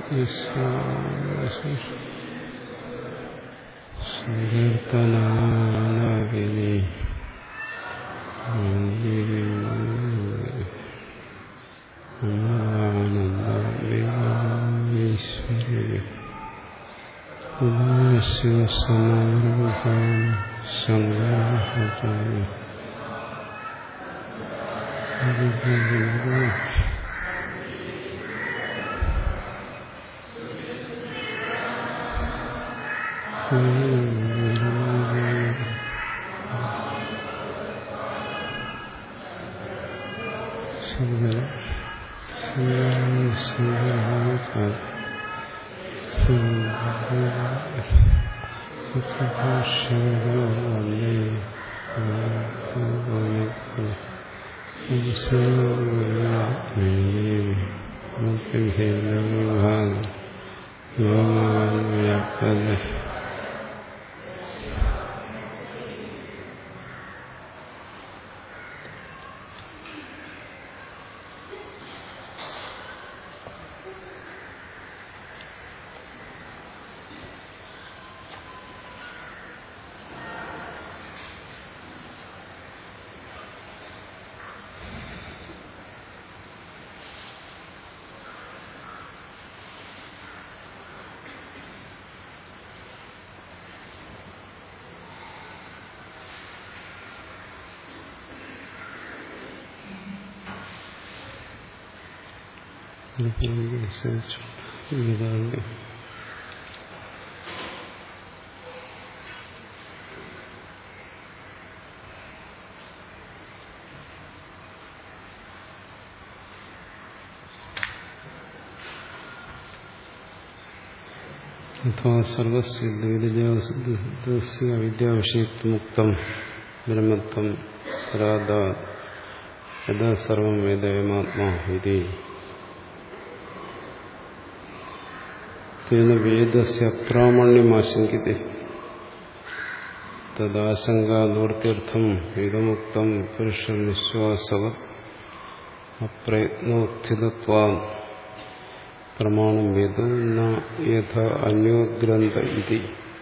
സങ്കീർത്തനാലവിനി ആനന്ദീശ്വരി ശിവസമാരംഭാം ശങ്കരാചാര്യ വ്യാപ്തത ഗീതാവിന്റെ അഥവാ സർവസ്യ അവിദ്യാവിഷയത്വമുക്തം ബ്രഹ്മത്വം പരാദ യഥാ സർവം വേദയമാത്മാ ഇതി തേന വേദസ്യ അപ്രാമണ്യമാശങ്കിത്തെ തദാശങ്കാദൂർത്യർത്ഥം ഇതമുക്തം പുരുഷ നിശ്വാസവ അപ്രയത്നോത്ഥിതത്വാ പ്രമാണം വേദോ ന യഥ അന്യോഗ്രന്ഥ ഇതി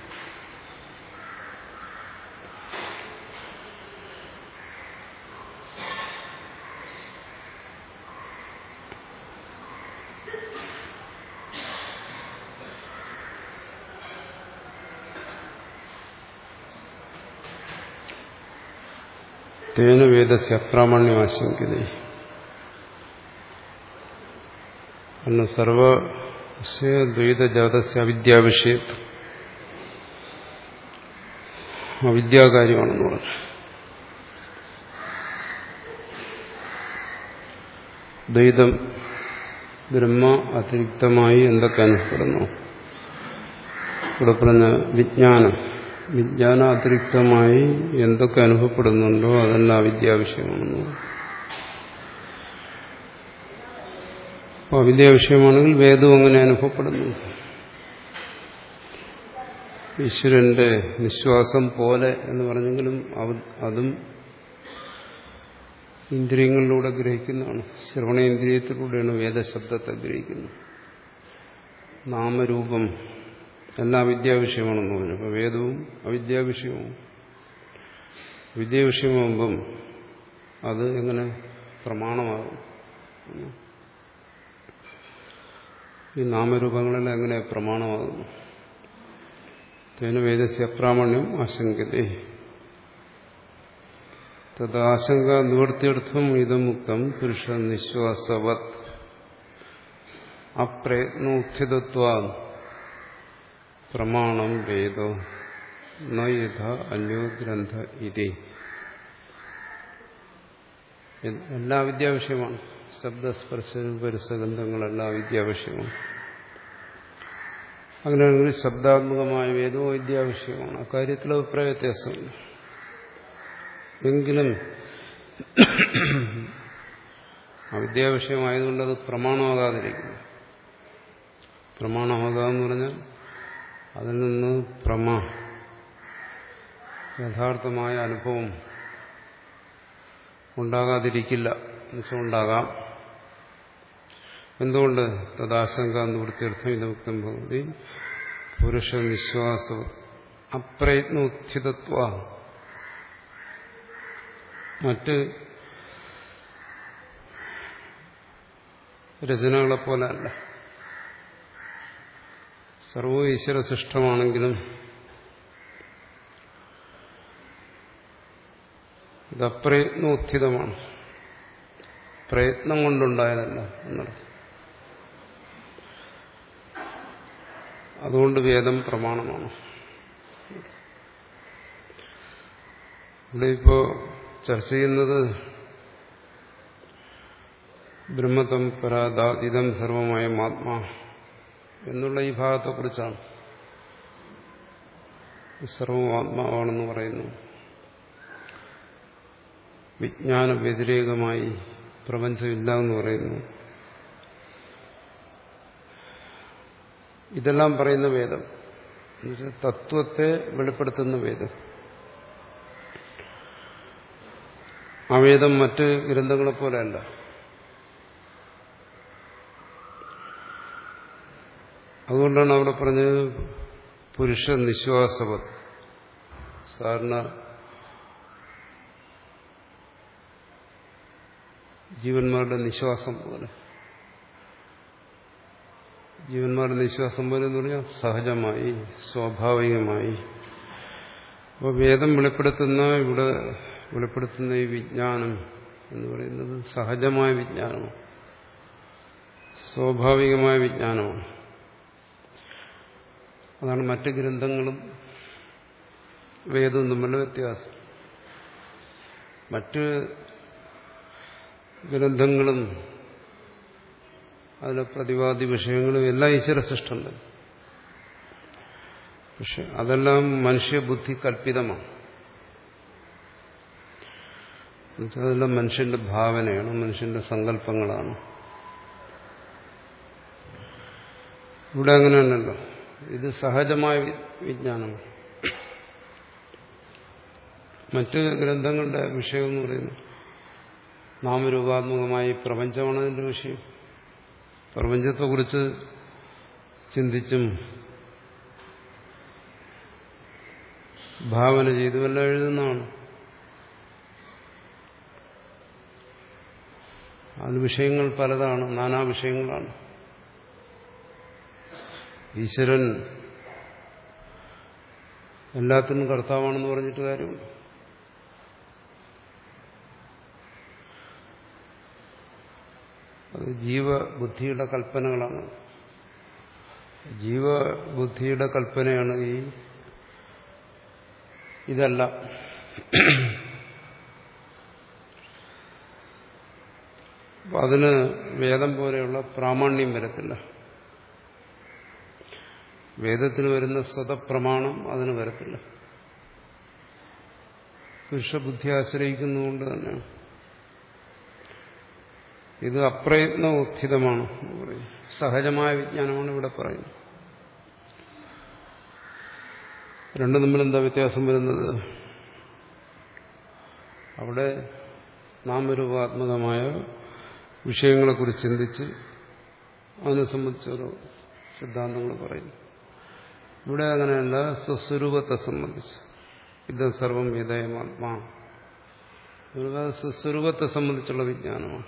തേന വേദസ്യ അപ്രാമാണ്യം ആശങ്കിത കാരണം സർവസ്യ ദ്വൈതജാതസ്യ അവിദ്യാവിഷയ അവിദ്യാകാര്യമാണെന്ന് പറഞ്ഞു ദ്വൈതം ബ്രഹ്മ അതിരിക്തമായി എന്തൊക്കെ അനുഭവപ്പെടുന്നു ഇവിടെ പറഞ്ഞ വിജ്ഞാനം വിജ്ഞാന അതിരിക്തമായി എന്തൊക്കെ അനുഭവപ്പെടുന്നുണ്ടോ അതെല്ലാം അവിദ്യാവിഷയമാണെന്ന് അപ്പോൾ അവിദ്യാവിഷയമാണെങ്കിൽ വേദവും അങ്ങനെ അനുഭവപ്പെടുന്നു ഈശ്വരന്റെ നിശ്വാസം പോലെ എന്ന് പറഞ്ഞെങ്കിലും അതും ഇന്ദ്രിയങ്ങളിലൂടെ ഗ്രഹിക്കുന്നതാണ് ശ്രവണേന്ദ്രിയത്തിലൂടെയാണ് വേദശബ്ദത്തെ ഗ്രഹിക്കുന്നത് നാമരൂപം എല്ലാം അവിദ്യാവിഷയമാണെന്ന് പറഞ്ഞു അപ്പോൾ വേദവും അവിദ്യാവിഷയവും വിദ്യാവിഷയമാകുമ്പം അത് എങ്ങനെ പ്രമാണമാകും ഈ നാമരൂപങ്ങളെല്ലാം എങ്ങനെ പ്രമാണമാകുന്നു തേന വേദസ്യ അപ്രാമണ്യം ആശങ്കതേ തദാശങ്ക നിവൃത്തിയർത്ഥം ഇതമുക്തം പുരുഷ നിശ്വാസവത് അപ്രയത്നോത്ഥിതത്വാ പ്രമാണം വേദോ ന യഥ അന്യോ ഗ്രന്ഥ ഇതി എല്ലാ വിദ്യാവിഷയമാണ് ശബ്ദസ്പർശ രൂപരസഗന്ധങ്ങളെല്ലാം വിദ്യാവിഷയമാണ് അങ്ങനെയാണെങ്കിൽ ശബ്ദാത്മകമായ വേദവും വിദ്യാവിഷയമാണ് അക്കാര്യത്തിൽ അഭിപ്രായ വ്യത്യാസമില്ല എങ്കിലും അവിദ്യാവിഷയമായതുകൊണ്ട് അത് പ്രമാണമാകാതിരിക്കുന്നു പ്രമാണമാകാന്ന് പറഞ്ഞാൽ അതിൽ നിന്ന് പ്രമ യഥാർത്ഥമായ അനുഭവം ഉണ്ടാകാതിരിക്കില്ല എന്നുവെച്ചാൽ ഉണ്ടാകാം എന്തുകൊണ്ട് തദാശങ്ക നിവൃത്തിയർത്ഥം ഇതമുക്തം ഭവതി പുരുഷ നിശ്വാസ അപ്രയത്നോത്ഥിതത്വ മറ്റ് രചനകളെപ്പോലെ അല്ല സർവ ഈശ്വര സൃഷ്ടമാണെങ്കിലും ഇത് അപ്രയത്നോത്ഥിതമാണ് പ്രയത്നം കൊണ്ടുണ്ടായതല്ല എന്നർത്ഥം അതുകൊണ്ട് വേദം പ്രമാണമാണ് ഇവിടെ ഇപ്പോ ചർച്ച ചെയ്യുന്നത് ബ്രഹ്മതം പരാതാതീതം സർവമായ ആത്മാ എന്നുള്ള ഈ ഭാഗത്തെക്കുറിച്ചാണ് സർവം ആത്മാവാണെന്ന് പറയുന്നു വിജ്ഞാന വ്യതിരേകമായി പ്രപഞ്ചമില്ല എന്ന് പറയുന്നു ഇതെല്ലാം പറയുന്ന വേദം എന്നുവെച്ചാൽ തത്വത്തെ വെളിപ്പെടുത്തുന്ന വേദം ആ വേദം മറ്റ് ഗ്രന്ഥങ്ങളെ പോലെയല്ല അതുകൊണ്ടാണ് അവിടെ പറഞ്ഞത് പുരുഷ നിശ്വാസവത് സാധാരണ ജീവന്മാരുടെ നിശ്വാസം പോലെ ജീവന്മാരുടെ നിശ്വാസം പോലെ എന്ന് പറഞ്ഞാൽ സഹജമായി സ്വാഭാവികമായി അപ്പോൾ വേദം വെളിപ്പെടുത്തുന്ന ഇവിടെ വെളിപ്പെടുത്തുന്ന ഈ വിജ്ഞാനം എന്ന് പറയുന്നത് സഹജമായ വിജ്ഞാനമാണ് സ്വാഭാവികമായ വിജ്ഞാനമാണ് അതാണ് മറ്റ് ഗ്രന്ഥങ്ങളും വേദവും തമ്മിലുള്ള വ്യത്യാസം മറ്റ് ഗ്രന്ഥങ്ങളും അതിലെ പ്രതിവാദി വിഷയങ്ങളും എല്ലാം ഈശ്വര സൃഷ്ടമുണ്ട് പക്ഷെ അതെല്ലാം മനുഷ്യബുദ്ധി കൽപ്പിതമാണ് എന്നുവെച്ചാൽ അതെല്ലാം മനുഷ്യന്റെ ഭാവനയാണ് മനുഷ്യന്റെ സങ്കല്പങ്ങളാണ് ഇവിടെ അങ്ങനെയല്ലല്ലോ ഇത് സഹജമായ വിജ്ഞാനമാണ് മറ്റ് ഗ്രന്ഥങ്ങളുടെ വിഷയം എന്ന് പറയുന്നത് നാമരൂപാത്മകമായി പ്രപഞ്ചമാണ് അതിന്റെ വിഷയം പ്രപഞ്ചത്തെക്കുറിച്ച് ചിന്തിച്ചും ഭാവന ചെയ്തുമെല്ലാം എഴുതുന്നതാണ് അത് വിഷയങ്ങൾ പലതാണ് നാനാ വിഷയങ്ങളാണ് ഈശ്വരൻ എല്ലാത്തിനും കർത്താവാണെന്ന് പറഞ്ഞിട്ട് കാര്യമുണ്ട് അത് ജീവബുദ്ധിയുടെ കൽപ്പനകളാണ് ജീവബുദ്ധിയുടെ കൽപ്പനയാണ് ഈ ഇതല്ല അപ്പം അതിന് വേദം പോലെയുള്ള പ്രാമാണ്യം വരത്തില്ല വേദത്തിന് വരുന്ന സ്വതപ്രമാണം അതിന് വരത്തില്ല പുരുഷബുദ്ധി ആശ്രയിക്കുന്നതുകൊണ്ട് തന്നെയാണ് ഇത് അപ്രയത്നോത്ഥിതമാണ് എന്ന് പറയും സഹജമായ വിജ്ഞാനമാണ് ഇവിടെ പറയുന്നത് രണ്ടും തമ്മിൽ എന്താ വ്യത്യാസം വരുന്നത് അവിടെ നാമരൂപാത്മകമായ വിഷയങ്ങളെക്കുറിച്ച് ചിന്തിച്ച് അതിനെ സംബന്ധിച്ചോരോ സിദ്ധാന്തങ്ങൾ പറയുന്നു ഇവിടെ അങ്ങനെയല്ല സ്വസ്വരൂപത്തെ സംബന്ധിച്ച് ഇത് സർവം വിധേയമാത്മാ ഇവിടെ സ്വസ്വരൂപത്തെ സംബന്ധിച്ചുള്ള വിജ്ഞാനമാണ്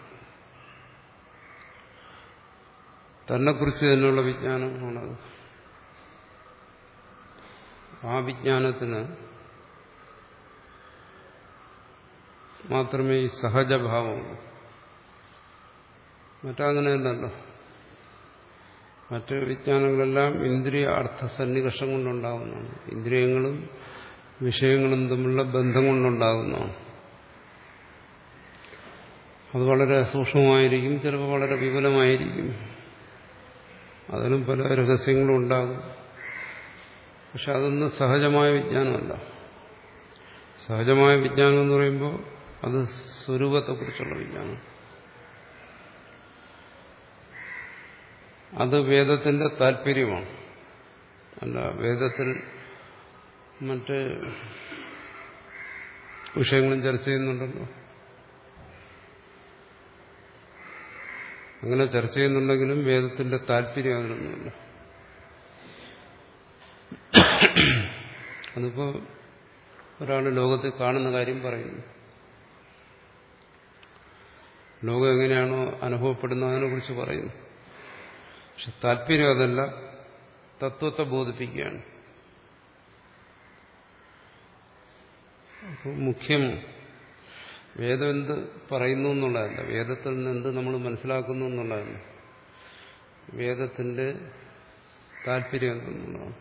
തന്നെക്കുറിച്ച് തന്നെയുള്ള വിജ്ഞാനമാണത് ആ വിജ്ഞാനത്തിന് മാത്രമേ ഈ സഹജഭാവമുള്ളൂ മറ്റങ്ങനെയല്ലല്ലോ മറ്റ് വിജ്ഞാനങ്ങളെല്ലാം ഇന്ദ്രിയ അർത്ഥ സന്നികർഷം കൊണ്ടുണ്ടാകുന്നതാണ് ഇന്ദ്രിയങ്ങളും വിഷയങ്ങളും തമ്മിലുള്ള ബന്ധം കൊണ്ടുണ്ടാകുന്നതാണ് അത് വളരെ സൂക്ഷ്മമായിരിക്കും ചിലപ്പോൾ വളരെ വിപുലമായിരിക്കും അതിനും പല രഹസ്യങ്ങളും ഉണ്ടാകും പക്ഷെ അതൊന്നും സഹജമായ വിജ്ഞാനമല്ല സഹജമായ വിജ്ഞാനം എന്ന് പറയുമ്പോൾ അത് സ്വരൂപത്തെക്കുറിച്ചുള്ള വിജ്ഞാനം അത് വേദത്തിന്റെ താല്പര്യമാണ് അല്ല വേദത്തിൽ മറ്റ് വിഷയങ്ങളും ചർച്ച ചെയ്യുന്നുണ്ടല്ലോ അങ്ങനെ ചർച്ച ചെയ്യുന്നുണ്ടെങ്കിലും വേദത്തിന്റെ താല്പര്യം അതിനൊന്നുമില്ല അതിപ്പോ ഒരാൾ ലോകത്തിൽ കാണുന്ന കാര്യം പറയുന്നു ലോകം എങ്ങനെയാണോ അനുഭവപ്പെടുന്നതിനെ കുറിച്ച് പറയുന്നു പക്ഷെ താല്പര്യം അതല്ല തത്വത്തെ ബോധിപ്പിക്കുകയാണ് അപ്പോൾ മുഖ്യം വേദം എന്ത് പറയുന്നു എന്നുള്ളതല്ല വേദത്തിൽ നിന്ന് എന്ത് നമ്മൾ മനസ്സിലാക്കുന്നു എന്നുള്ളതല്ല വേദത്തിന്റെ താല്പര്യം എന്തെന്നുള്ളതാണ്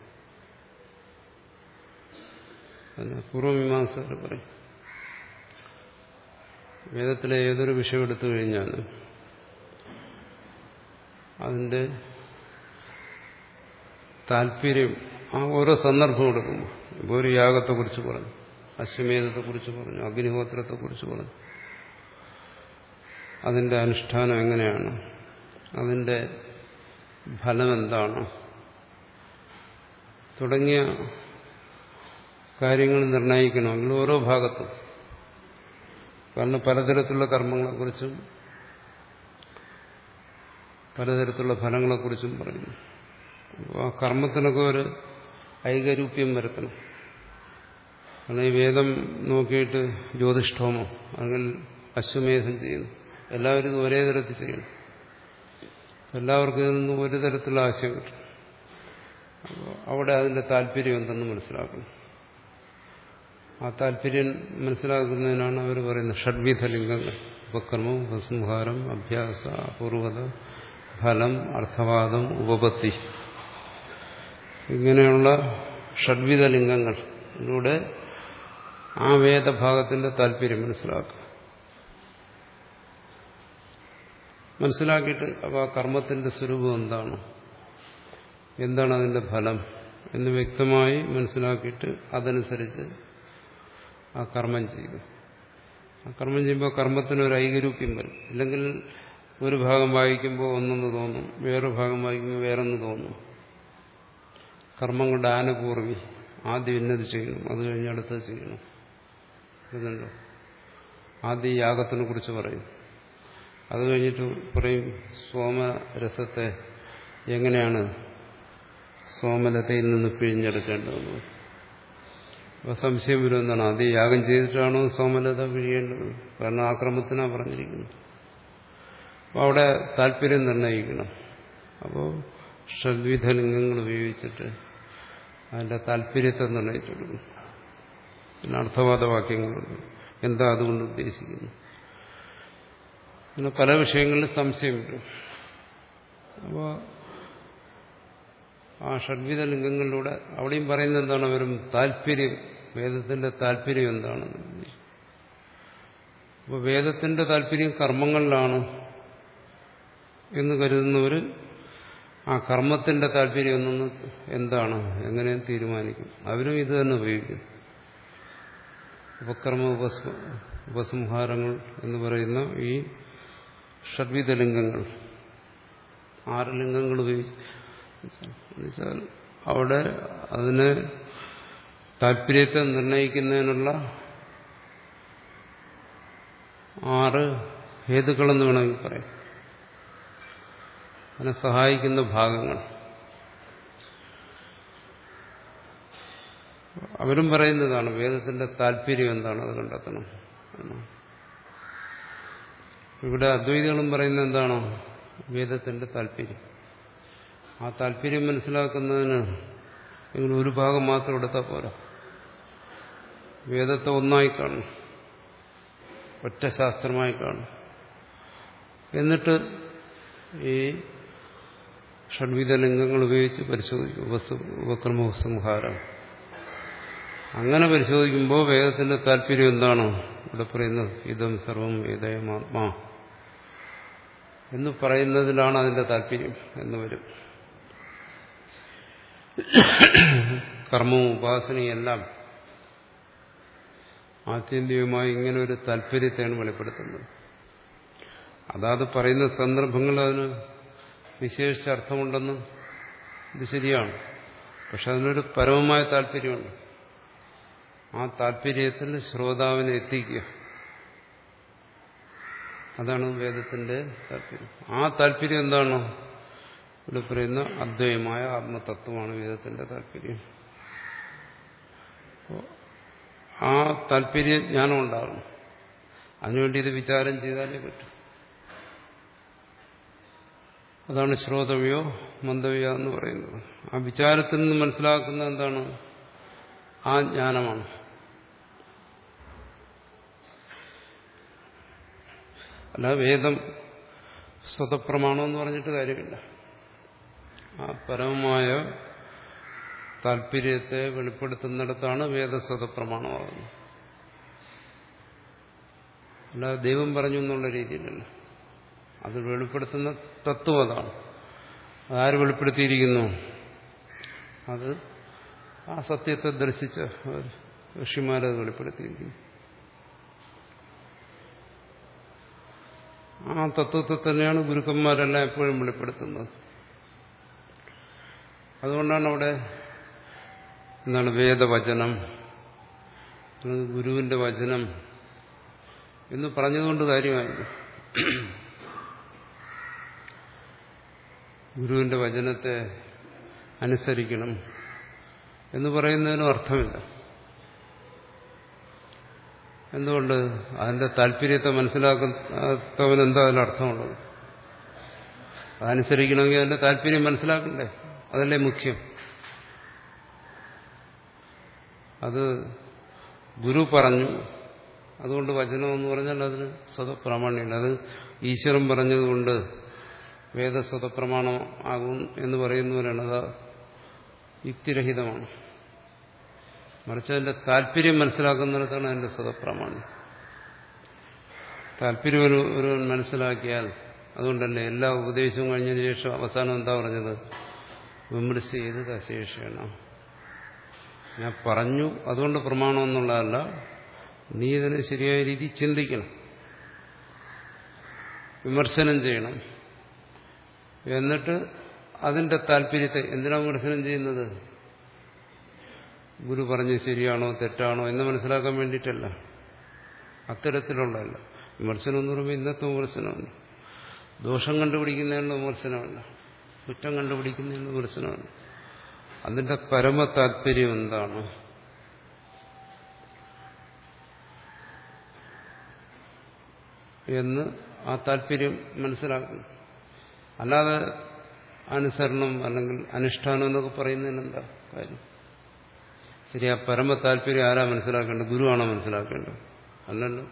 അതിന് പൂർവമീമാംസകർ പറയും വേദത്തിലെ ഏതൊരു വിഷയം എടുത്തു കഴിഞ്ഞാൽ അതിന്റെ താല്പര്യം ആ ഓരോ സന്ദർഭം എടുക്കുമ്പോൾ ഇപ്പോൾ ഒരു യാഗത്തെക്കുറിച്ച് പറഞ്ഞു അശ്വമേധത്തെക്കുറിച്ച് പറഞ്ഞു അഗ്നിഹോത്രത്തെക്കുറിച്ച് പറഞ്ഞു അതിന്റെ അനുഷ്ഠാനം എങ്ങനെയാണ് അതിന്റെ ഫലം എന്താണ് തുടങ്ങിയ കാര്യങ്ങൾ നിർണ്ണയിക്കണമെങ്കിൽ ഓരോ ഭാഗത്തും കാരണം പലതരത്തിലുള്ള കർമ്മങ്ങളെക്കുറിച്ചും പലതരത്തിലുള്ള ഫലങ്ങളെക്കുറിച്ചും പറയുന്നു അപ്പോൾ ആ കർമ്മത്തിനൊക്കെ ഒരു ഐകരൂപ്യം വരുത്തണം കാരണം ഈ വേദം നോക്കിയിട്ട് ജ്യോതിഷ്ഠോമോ അല്ലെങ്കിൽ അശ്വമേധം ചെയ്യുന്നു എല്ലാവരും ഇത് ഒരേ തരത്തിൽ ചെയ്യണം എല്ലാവർക്കും ഇതിൽ നിന്ന് ഒരു തരത്തിലുള്ള ആശയം കിട്ടും അപ്പോൾ അവിടെ അതിന്റെ താല്പര്യം എന്തെന്ന് മനസ്സിലാക്കണം ആ താല്പര്യം മനസ്സിലാക്കുന്നതിനാണ് അവർ പറയുന്നത് ഷഡ്വിധ ലിംഗങ്ങൾ ഉപക്രമം ഉപസംഹാരം അഭ്യാസ അപൂർവത ഫലം അർത്ഥവാദം ഉപപത്തി ഇങ്ങനെയുള്ള ഷഡ്വിധ ലിംഗങ്ങൾ ഇതിലൂടെ ആ വേദഭാഗത്തിന്റെ താല്പര്യം മനസ്സിലാക്കുക മനസ്സിലാക്കിയിട്ട് അപ്പോൾ ആ കർമ്മത്തിന്റെ സ്വരൂപം എന്താണ് എന്താണ് അതിന്റെ ഫലം എന്ന് വ്യക്തമായി മനസ്സിലാക്കിയിട്ട് അതനുസരിച്ച് ആ കർമ്മം ചെയ്തു ആ കർമ്മം ചെയ്യുമ്പോൾ കർമ്മത്തിന് ഒരു ഐകരൂപ്യം വരും ഇല്ലെങ്കിൽ ഒരു ഭാഗം വായിക്കുമ്പോൾ ഒന്നെന്ന് തോന്നും വേറൊരു ഭാഗം വായിക്കുമ്പോൾ വേറൊന്ന് തോന്നും കർമ്മങ്ങളുടെ ആനപൂർവി ആദ്യം ഇന്നത് ചെയ്യണം അത് കഴിഞ്ഞ് അടുത്തത് ചെയ്യണം ഇതുണ്ടോ ആദ്യം യാഗത്തിനെ കുറിച്ച് പറയും അത് കഴിഞ്ഞിട്ട് പറയും സോമരസത്തെ എങ്ങനെയാണ് സോമലതയിൽ നിന്ന് പിഴിഞ്ഞെടുക്കേണ്ടതെന്ന് അപ്പോൾ സംശയം വരും എന്താണ് ആദ്യം യാഗം ചെയ്തിട്ടാണോ സോമലത പിഴിയേണ്ടത് കാരണം ആക്രമത്തിനാണ് പറഞ്ഞിരിക്കുന്നത് അപ്പോൾ അവിടെ താല്പര്യം നിർണ്ണയിക്കണം അപ്പോൾ ഷഡ്വിധ ലിംഗങ്ങൾ ഉപയോഗിച്ചിട്ട് അതിന്റെ താല്പര്യത്തെ നിർണ്ണയിച്ചു കൊടുക്കും പിന്നെ അർത്ഥവാദ വാക്യങ്ങളുണ്ട് എന്താ അതുകൊണ്ട് ഉദ്ദേശിക്കുന്നു പിന്നെ പല വിഷയങ്ങളിലും സംശയം വരും അപ്പോൾ ആ ഷഡ്വിധ ലിംഗങ്ങളിലൂടെ അവിടെയും പറയുന്നത് എന്താണ് അവരും താല്പര്യം വേദത്തിന്റെ താല്പര്യം എന്താണ് അപ്പോൾ വേദത്തിന്റെ താല്പര്യം കർമ്മങ്ങളിലാണ് എന്ന് കരുതുന്നവർ ആ കർമ്മത്തിന്റെ താല്പര്യം എന്നൊന്ന് എന്താണ് എങ്ങനെ തീരുമാനിക്കും അവരും ഇത് തന്നെ ഉപയോഗിക്കും ഉപക്രമ ഉപസ് ഉപസംഹാരങ്ങൾ എന്ന് പറയുന്ന ഈ ഷഡ്വിധ ലിംഗങ്ങൾ ആറ് ലിംഗങ്ങൾ ഉപയോഗിച്ച് എന്നുവെച്ചാൽ അവിടെ അതിന് താല്പര്യത്തെ നിർണയിക്കുന്നതിനുള്ള ആറ് ഹേതുക്കളെന്ന് വേണമെങ്കിൽ പറയാം അതിനെ സഹായിക്കുന്ന ഭാഗങ്ങൾ അവരും പറയുന്നതാണ് വേദത്തിന്റെ താല്പര്യം എന്താണ് അത് കണ്ടെത്തണം ഇവിടെ അദ്വൈതികളും പറയുന്നത് എന്താണോ വേദത്തിന്റെ താല്പര്യം ആ താല്പര്യം മനസ്സിലാക്കുന്നതിന് നിങ്ങൾ ഒരു ഭാഗം മാത്രം എടുത്താൽ പോരാ വേദത്തെ ഒന്നായി കാണും ഒറ്റ ശാസ്ത്രമായി കാണും എന്നിട്ട് ഈ ഷഡ്വിധ ലിംഗങ്ങൾ ഉപയോഗിച്ച് പരിശോധിക്കും ഉപസ് ഉപക്രമ ഉപസംഹാരം അങ്ങനെ പരിശോധിക്കുമ്പോൾ വേദത്തിന്റെ താല്പര്യം എന്താണോ ഇവിടെ പറയുന്നത് ഇതം സർവം വേദയമാത്മാ എന്ന് പറയുന്നതിലാണ് അതിന്റെ താല്പര്യം എന്ന് വരും കർമ്മവും ഉപാസനയും എല്ലാം ആത്യന്തികമായി ഇങ്ങനെ ഒരു താല്പര്യത്തെയാണ് വെളിപ്പെടുത്തുന്നത് അതാത് പറയുന്ന സന്ദർഭങ്ങൾ അതിന് വിശേഷിച്ച അർത്ഥമുണ്ടെന്ന് ഇത് ശരിയാണ് പക്ഷെ അതിനൊരു പരമമായ താല്പര്യമുണ്ട് ആ താല്പര്യത്തിൽ ശ്രോതാവിനെ എത്തിക്കുക അതാണ് വേദത്തിന്റെ താല്പര്യം ആ താല്പര്യം എന്താണ് ഇവിടെ പറയുന്ന അദ്വൈതമായ ആത്മതത്വമാണ് വേദത്തിന്റെ താല്പര്യം ആ താല്പര്യ ജ്ഞാനം ഉണ്ടാകണം അതിനുവേണ്ടി ഇത് വിചാരം ചെയ്താലേ പറ്റൂ അതാണ് ശ്രോതവ്യോ മന്ദവ്യ എന്ന് പറയുന്നത് ആ വിചാരത്തിൽ നിന്ന് മനസ്സിലാക്കുന്ന എന്താണ് ആ ജ്ഞാനമാണ് അല്ല വേദം സ്വതപ്രമാണം എന്ന് പറഞ്ഞിട്ട് കാര്യമില്ല ആ പരമമായ താല്പര്യത്തെ വെളിപ്പെടുത്തുന്നിടത്താണ് വേദസ്വതപ്രമാണമാകുന്നത് അല്ലാതെ ദൈവം പറഞ്ഞു എന്നുള്ള രീതിയിലല്ല അത് വെളിപ്പെടുത്തുന്ന തത്വം അതാണ് അതാര് വെളിപ്പെടുത്തിയിരിക്കുന്നു അത് ആ സത്യത്തെ ദർശിച്ച ഋഷിമാരത് വെളിപ്പെടുത്തിയിരിക്കുന്നു ആ തത്വത്തെ തന്നെയാണ് ഗുരുക്കന്മാരെല്ലാം എപ്പോഴും വെളിപ്പെടുത്തുന്നത് അതുകൊണ്ടാണ് അവിടെ എന്താണ് വേദവചനം ഗുരുവിന്റെ വചനം എന്ന് പറഞ്ഞതുകൊണ്ട് കാര്യമായിരുന്നു ഗുരുവിന്റെ വചനത്തെ അനുസരിക്കണം എന്ന് പറയുന്നതിനും അർത്ഥമില്ല എന്തുകൊണ്ട് അതിന്റെ താല്പര്യത്തെ മനസ്സിലാക്കുന്നവൻ എന്താ അതിലർത്ഥമുള്ളത് അതനുസരിക്കണമെങ്കിൽ അതിന്റെ താല്പര്യം മനസ്സിലാക്കണ്ടേ അതല്ലേ മുഖ്യം അത് ഗുരു പറഞ്ഞു അതുകൊണ്ട് വചനം എന്ന് പറഞ്ഞാൽ അതിന് സ്വതപ്രാമാണ്യമില്ല അത് ഈശ്വരൻ പറഞ്ഞതുകൊണ്ട് വേദസ്വതപ്രമാണം ആകും എന്ന് പറയുന്നവരാണ് അത് യുക്തിരഹിതമാണ് മറിച്ച് അതിന്റെ താല്പര്യം മനസ്സിലാക്കുന്നിടത്താണ് അതിന്റെ സ്വതപ്രമാണം താല്പര്യം ഒരു ഒരുവൻ മനസ്സിലാക്കിയാൽ അതുകൊണ്ടല്ലേ എല്ലാ ഉപദേശവും കഴിഞ്ഞതിന് ശേഷം അവസാനം എന്താ പറഞ്ഞത് വിമർശ ചെയ്ത് അശേഷണം ഞാൻ പറഞ്ഞു അതുകൊണ്ട് പ്രമാണം എന്നുള്ളതല്ല നീ ഇതിനെ ശരിയായ രീതി ചിന്തിക്കണം വിമർശനം ചെയ്യണം എന്നിട്ട് അതിന്റെ താല്പര്യത്തെ എന്തിനാ വിമർശനം ചെയ്യുന്നത് ഗുരു പറഞ്ഞത് ശരിയാണോ തെറ്റാണോ എന്ന് മനസ്സിലാക്കാൻ വേണ്ടിയിട്ടല്ല അത്തരത്തിലുള്ളതല്ല വിമർശനം എന്ന് പറയുമ്പോൾ ഇന്നത്തെ വിമർശനമല്ല ദോഷം കണ്ടുപിടിക്കുന്നതിനുള്ള വിമർശനമല്ല കുറ്റം കണ്ടുപിടിക്കുന്നതിനുള്ള വിമർശനമല്ല അതിന്റെ പരമ താല്പര്യം എന്താണ് എന്ന് ആ താല്പര്യം മനസ്സിലാക്കണം അല്ലാതെ അനുസരണം അല്ലെങ്കിൽ അനുഷ്ഠാനം എന്നൊക്കെ പറയുന്നതിന് എന്താ കാര്യം ശരി ആ പരമ താല്പര്യം ആരാ മനസ്സിലാക്കേണ്ടത് ഗുരുവാണോ മനസ്സിലാക്കേണ്ടത് അല്ലല്ലോ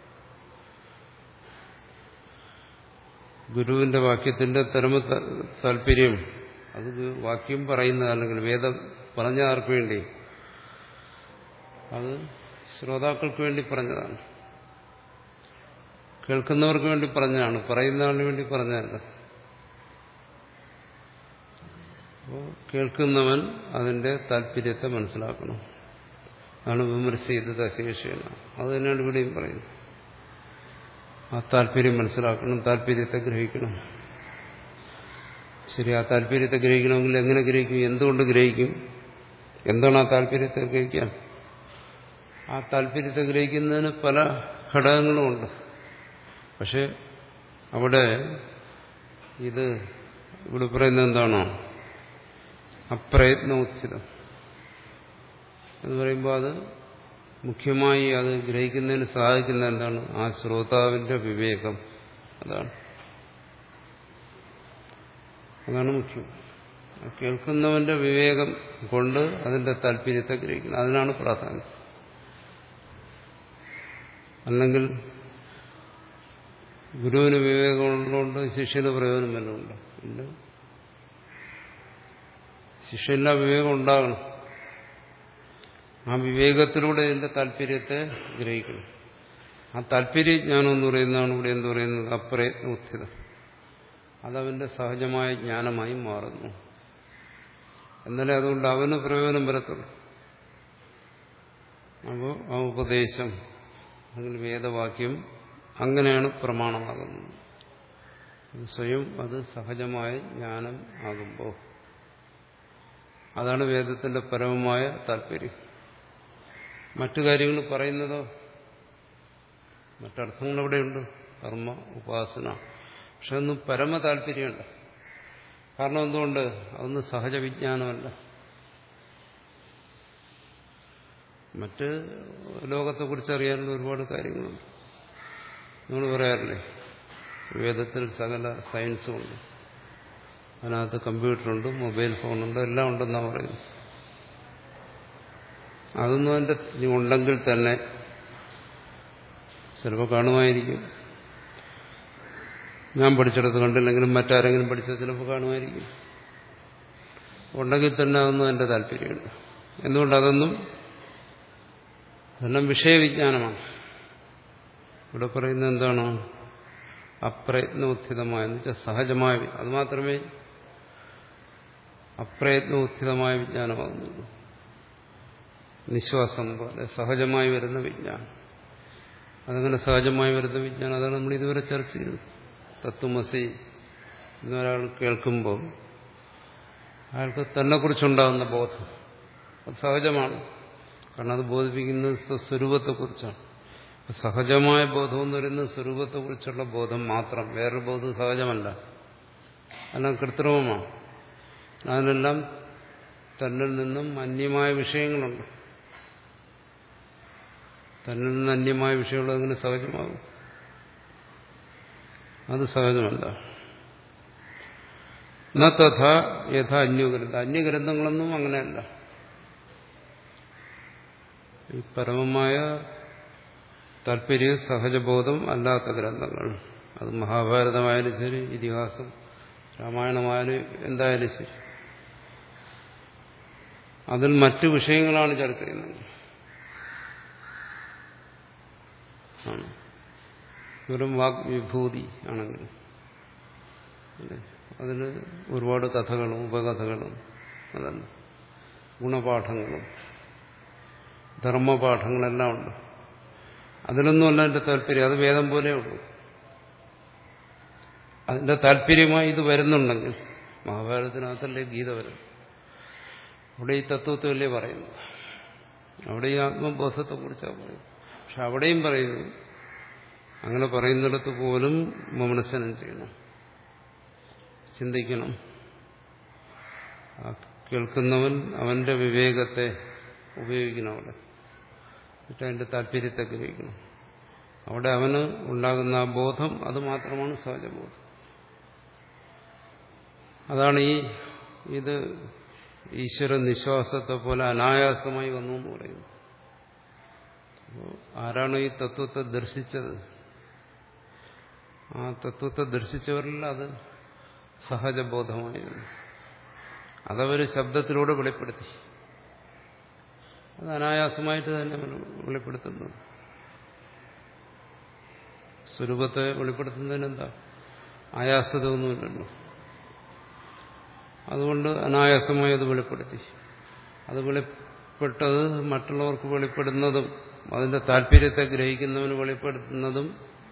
ഗുരുവിന്റെ വാക്യത്തിന്റെ പരമ താല്പര്യം അത് വാക്യം പറയുന്നത് അല്ലെങ്കിൽ വേദം പറഞ്ഞ ആർക്ക് വേണ്ടി അത് ശ്രോതാക്കൾക്ക് വേണ്ടി പറഞ്ഞതാണ് കേൾക്കുന്നവർക്ക് വേണ്ടി പറഞ്ഞതാണ് പറയുന്ന ആളിന് വേണ്ടി പറഞ്ഞതല്ല അപ്പോൾ കേൾക്കുന്നവൻ അതിന്റെ താല്പര്യത്തെ മനസ്സിലാക്കണം അതാണ് വിമർശ ചെയ്തത് അശേഷിക്കണം അത് തന്നെയാണ് ഇവിടെയും പറയുന്നത് ആ താല്പര്യം മനസ്സിലാക്കണം താല്പര്യത്തെ ഗ്രഹിക്കണം ശരി ആ താല്പര്യത്തെ ഗ്രഹിക്കണമെങ്കിൽ എങ്ങനെ ഗ്രഹിക്കും എന്തുകൊണ്ട് ഗ്രഹിക്കും എന്താണ് ആ താല്പര്യത്തെ ഗ്രഹിക്കാൻ ആ താല്പര്യത്തെ ഗ്രഹിക്കുന്നതിന് പല ഘടകങ്ങളുമുണ്ട് പക്ഷെ അവിടെ ഇത് ഇവിടെ പറയുന്നത് എന്താണോ അപ്രയത്നോച്ചിതം എന്ന് പറയുമ്പോൾ അത് മുഖ്യമായി അത് ഗ്രഹിക്കുന്നതിന് സഹായിക്കുന്ന എന്താണ് ആ ശ്രോതാവിന്റെ വിവേകം അതാണ് അതാണ് മുഖ്യം കേൾക്കുന്നവന്റെ വിവേകം കൊണ്ട് അതിന്റെ താല്പര്യത്തെ ഗ്രഹിക്കണം അതിനാണ് പ്രാധാന്യം അല്ലെങ്കിൽ ഗുരുവിന് വിവേകമുള്ളതുകൊണ്ട് ശിഷ്യന് പ്രയോജനം വല്ലതുണ്ട് ഇല്ല ശിഷ്യന് വിവേകം ഉണ്ടാകണം ആ വിവേകത്തിലൂടെ ഇതിന്റെ താല്പര്യത്തെ ഗ്രഹിക്കണം ആ താല്പര്യജ്ഞാനം എന്ന് പറയുന്നതാണ് ഇവിടെ എന്ത് പറയുന്നത് അപ്രയത്നോത്ഥിതം അതവന്റെ സഹജമായ ജ്ഞാനമായി മാറുന്നു എന്നാലേ അതുകൊണ്ട് അവന് പ്രയോജനം വരത്തുള്ളൂ അപ്പോൾ ആ ഉപദേശം അല്ലെങ്കിൽ വേദവാക്യം അങ്ങനെയാണ് പ്രമാണമാകുന്നത് സ്വയം അത് സഹജമായ ജ്ഞാനം ആകുമ്പോൾ അതാണ് വേദത്തിന്റെ പരമമായ താല്പര്യം മറ്റു കാര്യങ്ങൾ പറയുന്നതോ മറ്റർത്ഥങ്ങൾ എവിടെയുണ്ട് കർമ്മ ഉപാസന പക്ഷെ ഒന്നും പരമ താല്പര്യമുണ്ട് കാരണം എന്തുകൊണ്ട് അതൊന്നും സഹജ വിജ്ഞാനമല്ല മറ്റ് ലോകത്തെക്കുറിച്ച് അറിയാനുള്ള ഒരുപാട് കാര്യങ്ങളുണ്ട് നമ്മൾ പറയാറില്ലേ വേദത്തിൽ സകല സയൻസും ഉണ്ട് അതിനകത്ത് കമ്പ്യൂട്ടറുണ്ട് മൊബൈൽ ഫോണുണ്ട് എല്ലാം ഉണ്ടെന്നാണ് പറയുന്നത് അതൊന്നും അതിൻ്റെ ഉണ്ടെങ്കിൽ തന്നെ ചിലപ്പോൾ കാണുമായിരിക്കും ഞാൻ പഠിച്ചെടുത്ത് കണ്ടില്ലെങ്കിലും മറ്റാരെങ്കിലും പഠിച്ചത് ചിലപ്പോൾ കാണുമായിരിക്കും ഉണ്ടെങ്കിൽ തന്നെ അതൊന്നും എൻ്റെ താല്പര്യമുണ്ട് എന്തുകൊണ്ട് അതൊന്നും എല്ലാം വിഷയവിജ്ഞാനമാണ് ഇവിടെ പറയുന്നത് എന്താണ് അപ്രയത്നോത്ഥിതമായ എന്ന് വെച്ചാൽ സഹജമായ അത് മാത്രമേ അപ്രയത്നോത്ഥിതമായ വിജ്ഞാനമാകുന്നുള്ളൂ നിശ്വാസം പോലെ സഹജമായി വരുന്ന വിജ്ഞാനം അതങ്ങനെ സഹജമായി വരുന്ന വിജ്ഞാനം അതാണ് നമ്മൾ ഇതുവരെ ചർച്ച ചെയ്തത് തത്വമസി എന്നൊരാൾ കേൾക്കുമ്പോൾ അയാൾക്ക് തന്നെക്കുറിച്ചുണ്ടാകുന്ന ബോധം അത് സഹജമാണ് കാരണം അത് ബോധിപ്പിക്കുന്നത് സ്വരൂപത്തെക്കുറിച്ചാണ് സഹജമായ ബോധം എന്ന് പറയുന്നത് സ്വരൂപത്തെക്കുറിച്ചുള്ള ബോധം മാത്രം വേറൊരു ബോധം സഹജമല്ല എല്ലാം കൃത്രിമമാണ് അതിനെല്ലാം തന്നിൽ നിന്നും അന്യമായ വിഷയങ്ങളുണ്ട് തന്നിൽ നിന്ന് അന്യമായ വിഷയങ്ങൾ അങ്ങനെ സഹജമാകും അത് സഹജമല്ല ന തഥ യഥ അന്യഗ്രന്ഥ അന്യഗ്രന്ഥങ്ങളൊന്നും അങ്ങനെയല്ല ഈ പരമമായ താല്പര്യ സഹജബോധം അല്ലാത്ത ഗ്രന്ഥങ്ങൾ അത് മഹാഭാരതമായാലും ശരി ഇതിഹാസം രാമായണമായാലും എന്തായാലും ശരി അതിൽ മറ്റു വിഷയങ്ങളാണ് ചർച്ച ചെയ്യുന്നത് ആണ് വെറും വാഗ്വിഭൂതി ആണെങ്കിൽ അതിൽ ഒരുപാട് കഥകളും ഉപകഥകളും അതല്ല ഗുണപാഠങ്ങളും ധർമ്മപാഠങ്ങളെല്ലാം ഉണ്ട് അതിലൊന്നുമല്ല എൻ്റെ താല്പര്യം അത് വേദം പോലെ ഉള്ളൂ അതിന്റെ താല്പര്യമായി ഇത് വരുന്നുണ്ടെങ്കിൽ മഹാഭാരതത്തിനകത്തല്ലേ ഗീത വരും അവിടെ ഈ തത്വത്വമല്ലേ പറയുന്നത് അവിടെ ഈ ആത്മബോധത്തെക്കുറിച്ചാണ് പറയുന്നത് പക്ഷെ അവിടെയും പറയുന്നു അങ്ങനെ പറയുന്നിടത്ത് പോലും മനസ്സനം ചെയ്യണം ചിന്തിക്കണം കേൾക്കുന്നവൻ അവന്റെ വിവേകത്തെ ഉപയോഗിക്കണം അവിടെ എന്നിട്ട് അതിന്റെ താല്പര്യത്തെ ഗ്രഹിക്കണം അവിടെ അവന് ഉണ്ടാകുന്ന ആ ബോധം അത് മാത്രമാണ് സഹജബോധം അതാണ് ഈ ഇത് ഈശ്വര നിശ്വാസത്തെ പോലെ അനായാസമായി വന്നു എന്ന് പറയുന്നു അപ്പോൾ ആരാണ് ഈ തത്വത്തെ ദർശിച്ചത് ആ തത്വത്തെ ദർശിച്ചവരിൽ അത് സഹജബോധമായിരുന്നു അതവർ ശബ്ദത്തിലൂടെ വെളിപ്പെടുത്തി അത് അനായാസമായിട്ട് തന്നെ വെളിപ്പെടുത്തുന്നത് സ്വരൂപത്തെ വെളിപ്പെടുത്തുന്നതിന് എന്താ ആയാസതയൊന്നുമില്ലല്ലോ അതുകൊണ്ട് അനായാസമായി അത് വെളിപ്പെടുത്തി അത് വെളിപ്പെട്ടത് മറ്റുള്ളവർക്ക് വെളിപ്പെടുന്നതും അതിന്റെ താല്പര്യത്തെ ഗ്രഹിക്കുന്നവന് വെളിപ്പെടുത്തുന്നതും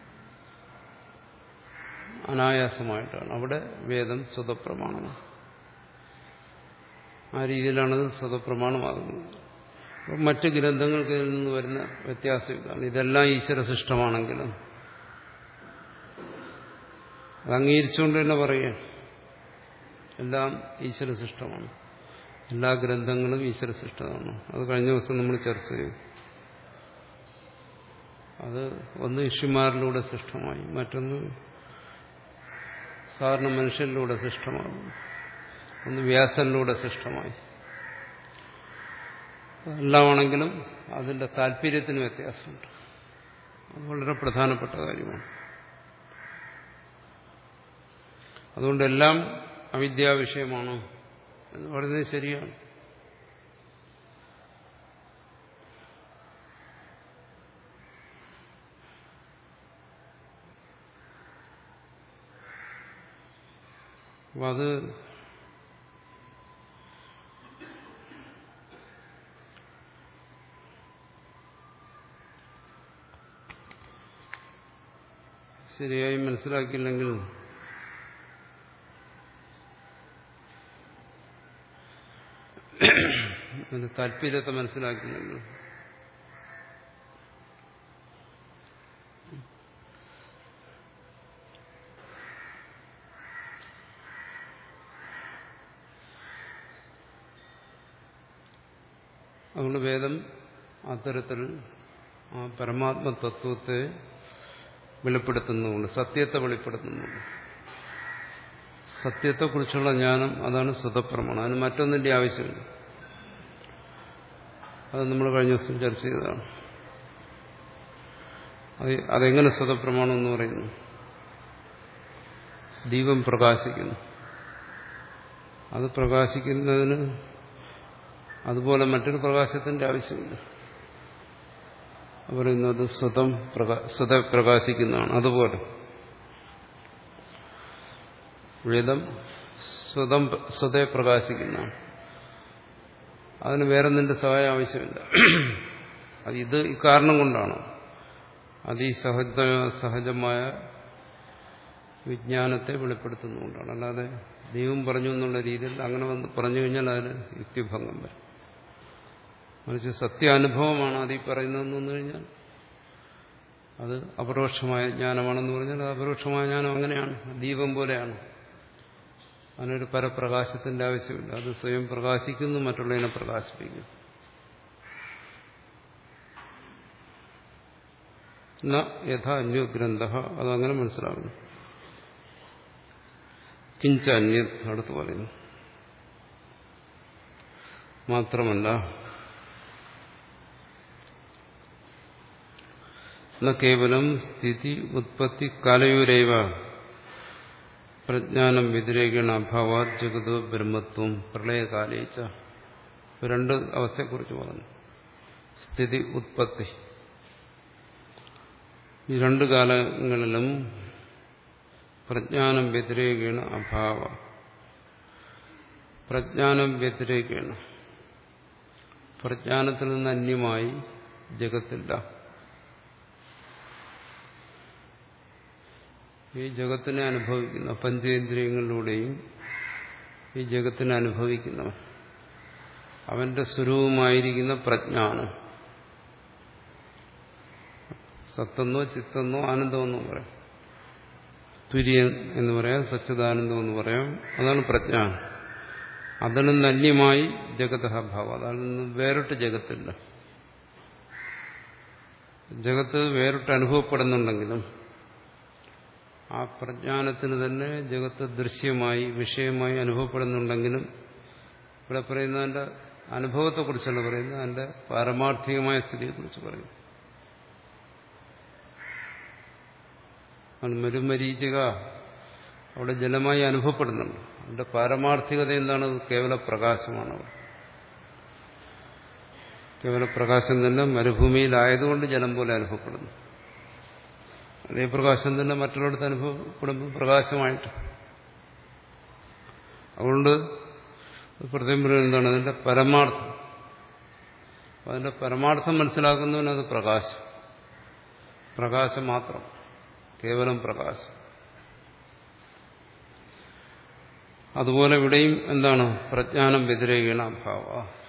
അനായാസമായിട്ടാണ് അവിടെ വേദം സ്വതപ്രമാണമാണ് ആ രീതിയിലാണത് സ്വതപ്രമാണമാകുന്നത് അപ്പം മറ്റ് ഗ്രന്ഥങ്ങൾക്ക് ഇതിൽ നിന്ന് വരുന്ന വ്യത്യാസം ഇതാണ് ഇതെല്ലാം ഈശ്വര സൃഷ്ടമാണെങ്കിലും അത് അംഗീകരിച്ചുകൊണ്ട് തന്നെ പറയുക എല്ലാം ഈശ്വര സൃഷ്ടമാണ് എല്ലാ ഗ്രന്ഥങ്ങളും ഈശ്വര സൃഷ്ടമാണ് അത് കഴിഞ്ഞ ദിവസം നമ്മൾ ചർച്ച ചെയ്തു അത് ഒന്ന് ഋഷിമാരിലൂടെ സൃഷ്ടമായി മറ്റൊന്ന് സാധാരണ മനുഷ്യരിലൂടെ സൃഷ്ടമാകും ഒന്ന് വ്യാസനിലൂടെ സൃഷ്ടമായി എല്ലാമാണെങ്കിലും അതിന്റെ താല്പര്യത്തിന് വ്യത്യാസമുണ്ട് അത് വളരെ പ്രധാനപ്പെട്ട കാര്യമാണ് അതുകൊണ്ടെല്ലാം അവിദ്യാവിഷയമാണോ എന്ന് പറയുന്നത് ശരിയാണ് അപ്പം അത് ശരിയായി മനസ്സിലാക്കിയില്ലെങ്കിൽ അതിന്റെ താല്പര്യത്തെ മനസ്സിലാക്കിയില്ലെങ്കിൽ അതുകൊണ്ട് വേദം അത്തരത്തിൽ ആ പരമാത്മ തത്വത്തെ വെളിപ്പെടുത്തുന്നുണ്ട് സത്യത്തെ വെളിപ്പെടുത്തുന്നുണ്ട് സത്യത്തെക്കുറിച്ചുള്ള ജ്ഞാനം അതാണ് സ്വതപ്രമാണം അതിന് മറ്റൊന്നിന്റെ ആവശ്യമില്ല അത് നമ്മൾ കഴിഞ്ഞ ദിവസം ചർച്ച ചെയ്തതാണ് അത് അതെങ്ങനെ സ്വതപ്രമാണം എന്ന് പറയുന്നു ദീപം പ്രകാശിക്കുന്നു അത് പ്രകാശിക്കുന്നതിന് അതുപോലെ മറ്റൊരു പ്രകാശത്തിന്റെ ആവശ്യമില്ല പറയുന്നത് സ്വതം പ്രകാ സ്വത പ്രകാശിക്കുന്നതാണ് അതുപോലെ വേദം സ്വതം സ്വതേ പ്രകാശിക്കുന്നതാണ് അതിന് വേറെ നിന്റെ സഹായം ആവശ്യമില്ല അത് ഇത് ഇക്കാരണം കൊണ്ടാണ് അത് ഈ സഹജ സഹജമായ വിജ്ഞാനത്തെ വെളിപ്പെടുത്തുന്നതുകൊണ്ടാണ് അല്ലാതെ ദൈവം പറഞ്ഞു എന്നുള്ള രീതിയിൽ അങ്ങനെ വന്ന് പറഞ്ഞു കഴിഞ്ഞാൽ അതിന് യുക്തിഭംഗം വരും മറിച്ച് സത്യാനുഭവമാണ് അത് ഈ പറയുന്നതെന്ന് വന്നു കഴിഞ്ഞാൽ അത് അപരോക്ഷമായ ജ്ഞാനമാണെന്ന് പറഞ്ഞാൽ അത് അപരോക്ഷമായ ജ്ഞാനം അങ്ങനെയാണ് ദീപം പോലെയാണ് അതിനൊരു പരപ്രകാശത്തിന്റെ ആവശ്യമില്ല അത് സ്വയം പ്രകാശിക്കുന്നു മറ്റുള്ളതിനെ പ്രകാശിപ്പിക്കുന്നു ന യഥാ അന്യോ ഗ്രന്ഥ അതങ്ങനെ മനസ്സിലാകുന്നു കിഞ്ച അന്യ അടുത്ത് പറയുന്നു മാത്രമല്ല ന കേവലം സ്ഥിതി ഉത്പത്തി കാലയൂരൈവ പ്രജ്ഞാനം വ്യതിരേകണ അഭാവാത് ജഗതോ ബ്രഹ്മത്വം പ്രളയകാലേച്ച രണ്ട് അവസ്ഥയെക്കുറിച്ച് പറഞ്ഞു സ്ഥിതി ഉത്പത്തി ഈ രണ്ട് കാലങ്ങളിലും പ്രജ്ഞാനം വ്യതിരേകണ അഭാവ പ്രജ്ഞാനം വ്യതിരേകണ പ്രജ്ഞാനത്തിൽ നിന്ന് അന്യമായി ജഗത്തില്ല ഈ ജഗത്തിനെ അനുഭവിക്കുന്ന പഞ്ചേന്ദ്രിയങ്ങളിലൂടെയും ഈ ജഗത്തിനെ അനുഭവിക്കുന്നവൻ അവന്റെ സ്വരൂപമായിരിക്കുന്ന പ്രജ്ഞാനം സത്തെന്നോ ചിത്തെന്നോ ആനന്ദമെന്നോ പറയാം തുര്യൻ എന്ന് പറയാം സച്ചിദാനന്ദം എന്ന് പറയാം അതാണ് പ്രജ്ഞാനം അതിൽ നിന്ന് അന്യമായി ജഗതഭാവം അതിൽ നിന്ന് വേറിട്ട് ജഗത്തില്ല ജഗത്ത് വേറിട്ട് അനുഭവപ്പെടുന്നുണ്ടെങ്കിലും ആ പ്രജ്ഞാനത്തിന് തന്നെ ജഗത്ത് ദൃശ്യമായി വിഷയമായി അനുഭവപ്പെടുന്നുണ്ടെങ്കിലും ഇവിടെ പറയുന്നതിന്റെ അനുഭവത്തെക്കുറിച്ചല്ല പറയുന്നത് അതിന്റെ പാരമാർത്ഥികമായ സ്ഥിതിയെക്കുറിച്ച് പറയുന്നു മരുമരീചിക അവിടെ ജലമായി അനുഭവപ്പെടുന്നുണ്ട് അതിന്റെ പാരമാർത്ഥികത എന്താണ് കേവല പ്രകാശമാണ് അവിടെ കേവല പ്രകാശം തന്നെ മരുഭൂമിയിലായതുകൊണ്ട് ജലം പോലെ അനുഭവപ്പെടുന്നു അതേ പ്രകാശം തന്നെ മറ്റുള്ളിടത്ത് അനുഭവപ്പെടുമ്പോൾ പ്രകാശമായിട്ട് അതുകൊണ്ട് പ്രത്യേകം പറയുന്നത് എന്താണ് അതിന്റെ പരമാർത്ഥം അതിന്റെ പരമാർത്ഥം മനസ്സിലാക്കുന്നവനത് പ്രകാശം പ്രകാശം മാത്രം കേവലം പ്രകാശം അതുപോലെ ഇവിടെയും എന്താണ് പ്രജ്ഞാനം വ്യതിരേകണ അഭാവ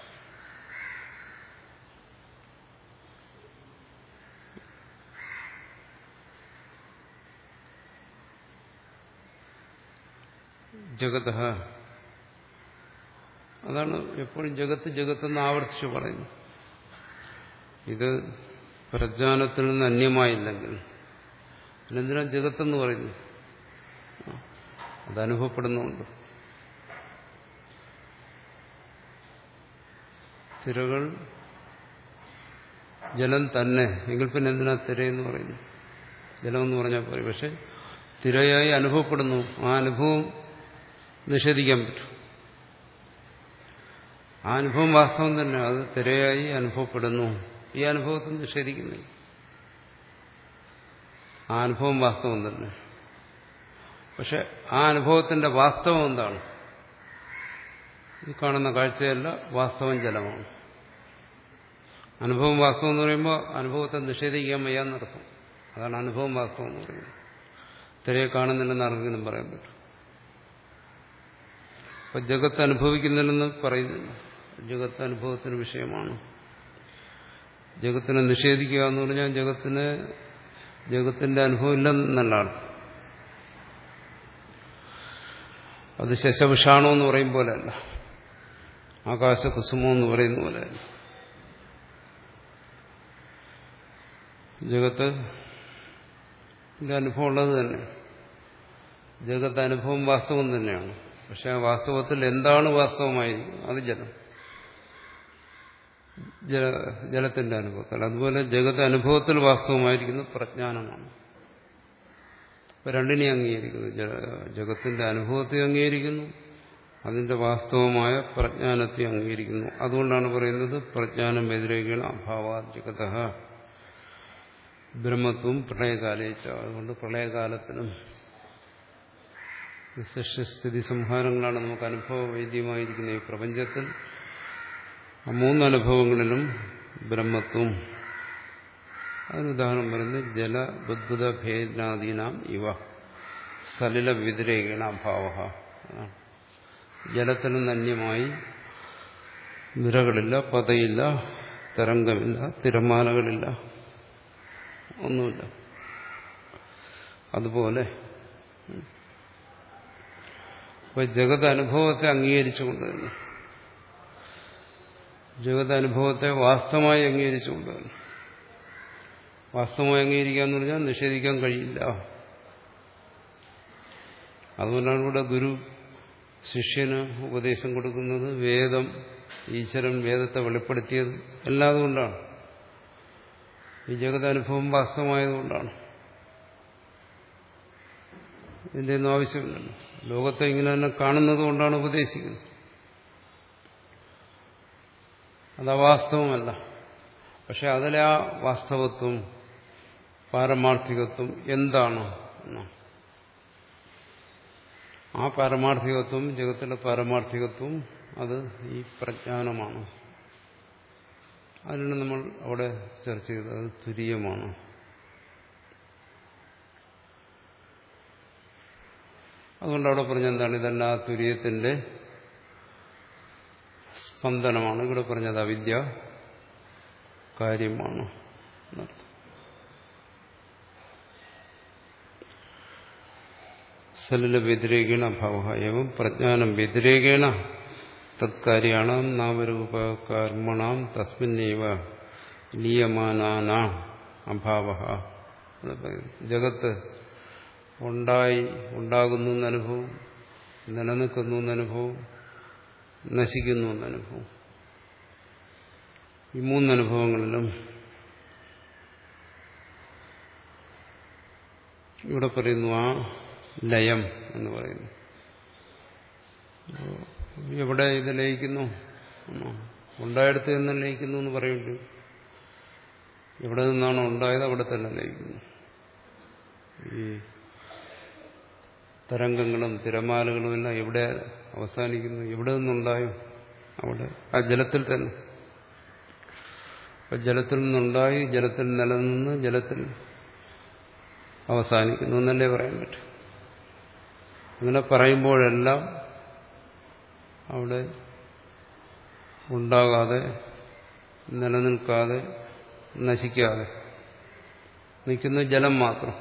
ജഗത അതാണ് എപ്പോഴും ജഗത്ത് ജഗത്തെന്ന് ആവർത്തിച്ച് പറയുന്നു ഇത് പ്രജ്ഞാനത്തിൽ നിന്ന് അന്യമായില്ലെങ്കിൽ പിന്നെന്തിനാ ജഗത്തെന്ന് പറയുന്നു അതനുഭവപ്പെടുന്നുണ്ട് തിരകൾ ജലം തന്നെ എങ്കിൽ പിന്നെ എന്തിനാ തിരയെന്ന് പറയുന്നു ജലമെന്ന് പറഞ്ഞാൽ പോരെ പക്ഷെ തിരയായി അനുഭവപ്പെടുന്നു ആ അനുഭവം നിഷേധിക്കാൻ പറ്റും ആ അനുഭവം വാസ്തവം തന്നെ അത് തിരയായി അനുഭവപ്പെടുന്നു ഈ അനുഭവത്തെ നിഷേധിക്കുന്നില്ല ആ അനുഭവം വാസ്തവം തന്നെ പക്ഷെ ആ അനുഭവത്തിന്റെ വാസ്തവം എന്താണ് ഈ കാണുന്ന കാഴ്ചയല്ല വാസ്തവം ജലമാണ് അനുഭവം വാസ്തവം എന്ന് പറയുമ്പോൾ അനുഭവത്തെ നിഷേധിക്കാൻ വയ്യാന്നർത്ഥം അതാണ് അനുഭവം വാസ്തവം എന്ന് പറയുന്നത് തിരയെ കാണുന്നില്ലെന്ന് ആർക്കെങ്കിലും പറയാൻ പറ്റും അപ്പൊ ജഗത്ത് അനുഭവിക്കുന്നില്ലെന്ന് പറയുന്നില്ല ജഗത്ത് അനുഭവത്തിന് വിഷയമാണ് ജഗത്തിനെ നിഷേധിക്കുക എന്ന് പറഞ്ഞാൽ ജഗത്തിന് ജഗത്തിന്റെ അനുഭവം ഇല്ലെന്നല്ല അർത്ഥം അത് ശശവിഷാണോ എന്ന് പറയും പോലെയല്ല ആകാശകുസുമോ എന്ന് പറയുന്ന പോലെയല്ല ജഗത്ത് അനുഭവം ഉള്ളത് തന്നെ ജഗത്ത് അനുഭവം വാസ്തവം തന്നെയാണ് പക്ഷെ ആ വാസ്തവത്തിൽ എന്താണ് വാസ്തവമായിരിക്കുന്നത് അത് ജലം ജല ജലത്തിന്റെ അനുഭവത്തിൽ അതുപോലെ ജഗത്ത് അനുഭവത്തിൽ വാസ്തവമായിരിക്കുന്നത് പ്രജ്ഞാനമാണ് ഇപ്പൊ രണ്ടിനെ അംഗീകരിക്കുന്നു ജഗത്തിന്റെ അനുഭവത്തെ അംഗീകരിക്കുന്നു അതിന്റെ വാസ്തവമായ പ്രജ്ഞാനത്തെ അംഗീകരിക്കുന്നു അതുകൊണ്ടാണ് പറയുന്നത് പ്രജ്ഞാനം വ്യതിരേകണ അഭാവ ജഗത ബ്രഹ്മത്വം പ്രളയകാലേച്ച അതുകൊണ്ട് പ്രളയകാലത്തിനും സൃഷ്ടിസ്ഥിതി സംഹാരങ്ങളാണ് നമുക്ക് അനുഭവവേദ്യമായിരിക്കുന്ന ഈ പ്രപഞ്ചത്തിൽ ആ മൂന്നനുഭവങ്ങളിലും ബ്രഹ്മത്വം അതിന് ഉദാഹരണം പറയുന്നത് ജലബുദ്ഭുത ഭേദനാദീനാം ഇവ സലില വ്യതിരേകണ അഭാവ ജലത്തിന് നന്യമായി നിരകളില്ല പതയില്ല തരംഗമില്ല തിരമാലകളില്ല ഒന്നുമില്ല അതുപോലെ ഇപ്പൊ ജഗത് അനുഭവത്തെ അംഗീകരിച്ചുകൊണ്ട് തന്നെ ജഗത് അനുഭവത്തെ വാസ്തവമായി അംഗീകരിച്ചുകൊണ്ട് തന്നെ വാസ്തവമായി അംഗീകരിക്കുക എന്ന് പറഞ്ഞാൽ നിഷേധിക്കാൻ കഴിയില്ല അതുകൊണ്ടാണ് ഇവിടെ ഗുരു ശിഷ്യന് ഉപദേശം കൊടുക്കുന്നത് വേദം ഈശ്വരൻ വേദത്തെ വെളിപ്പെടുത്തിയത് എല്ലാം അതുകൊണ്ടാണ് ഈ ജഗതനുഭവം വാസ്തവമായതുകൊണ്ടാണ് ഇതിന്റെ ഒന്നും ആവശ്യമില്ലല്ലോ ലോകത്തെ ഇങ്ങനെ തന്നെ കാണുന്നത് കൊണ്ടാണ് ഉപദേശിക്കുന്നത് അത് അവാസ്തവമല്ല പക്ഷെ അതിലെ ആ വാസ്തവത്വം പാരമാർത്ഥികത്വം എന്താണ് എന്നാണ് ആ പാരമാർത്ഥികത്വം ജഗത്തിലെ പാരമാർത്ഥികത്വം അത് ഈ പ്രജ്ഞാനമാണ് അതിനാണ് നമ്മൾ അവിടെ ചർച്ച ചെയ്തത് അത് തുര്യമാണ് അതുകൊണ്ട് അവിടെ പറഞ്ഞ എന്താണ് ഇതല്ല ആ തുര്യത്തിന്റെ സ്പന്ദനമാണ് ഇവിടെ പറഞ്ഞത് അവിദ്യ കാര്യമാണ് എന്നർത്ഥം സലില വ്യതിരേകേണ ഭാവ എവം പ്രജ്ഞാനം വ്യതിരേകേണ തത്കാര്യാണാം നാമരൂപ കർമ്മണാം തസ്മിന്നേവ ലീയമാനാന അഭാവ ജഗത്ത് ഉണ്ടായി ഉണ്ടാകുന്നു എന്നനുഭവം നിലനിൽക്കുന്നു എന്നനുഭവം നശിക്കുന്നു എന്നനുഭവം ഈ മൂന്നനുഭവങ്ങളിലും ഇവിടെ പറയുന്നു ആ ലയം എന്ന് പറയുന്നു എവിടെ ഇത് ലയിക്കുന്നു ഉണ്ടായിടത്ത് നിന്ന് ലയിക്കുന്നു എന്ന് പറയുന്നുണ്ട് എവിടെ നിന്നാണോ ഉണ്ടായത് അവിടെ തന്നെ ലയിക്കുന്നു ഈ തരംഗങ്ങളും തിരമാലകളും എല്ലാം എവിടെ അവസാനിക്കുന്നു എവിടെ നിന്നുണ്ടായോ അവിടെ ആ ജലത്തിൽ തന്നെ ജലത്തിൽ നിന്നുണ്ടായി ജലത്തിൽ നിലനിന്ന് ജലത്തിൽ അവസാനിക്കുന്നു എന്നല്ലേ പറയാൻ പറ്റും അങ്ങനെ പറയുമ്പോഴെല്ലാം അവിടെ ഉണ്ടാകാതെ നിലനിൽക്കാതെ നശിക്കാതെ നിൽക്കുന്ന ജലം മാത്രം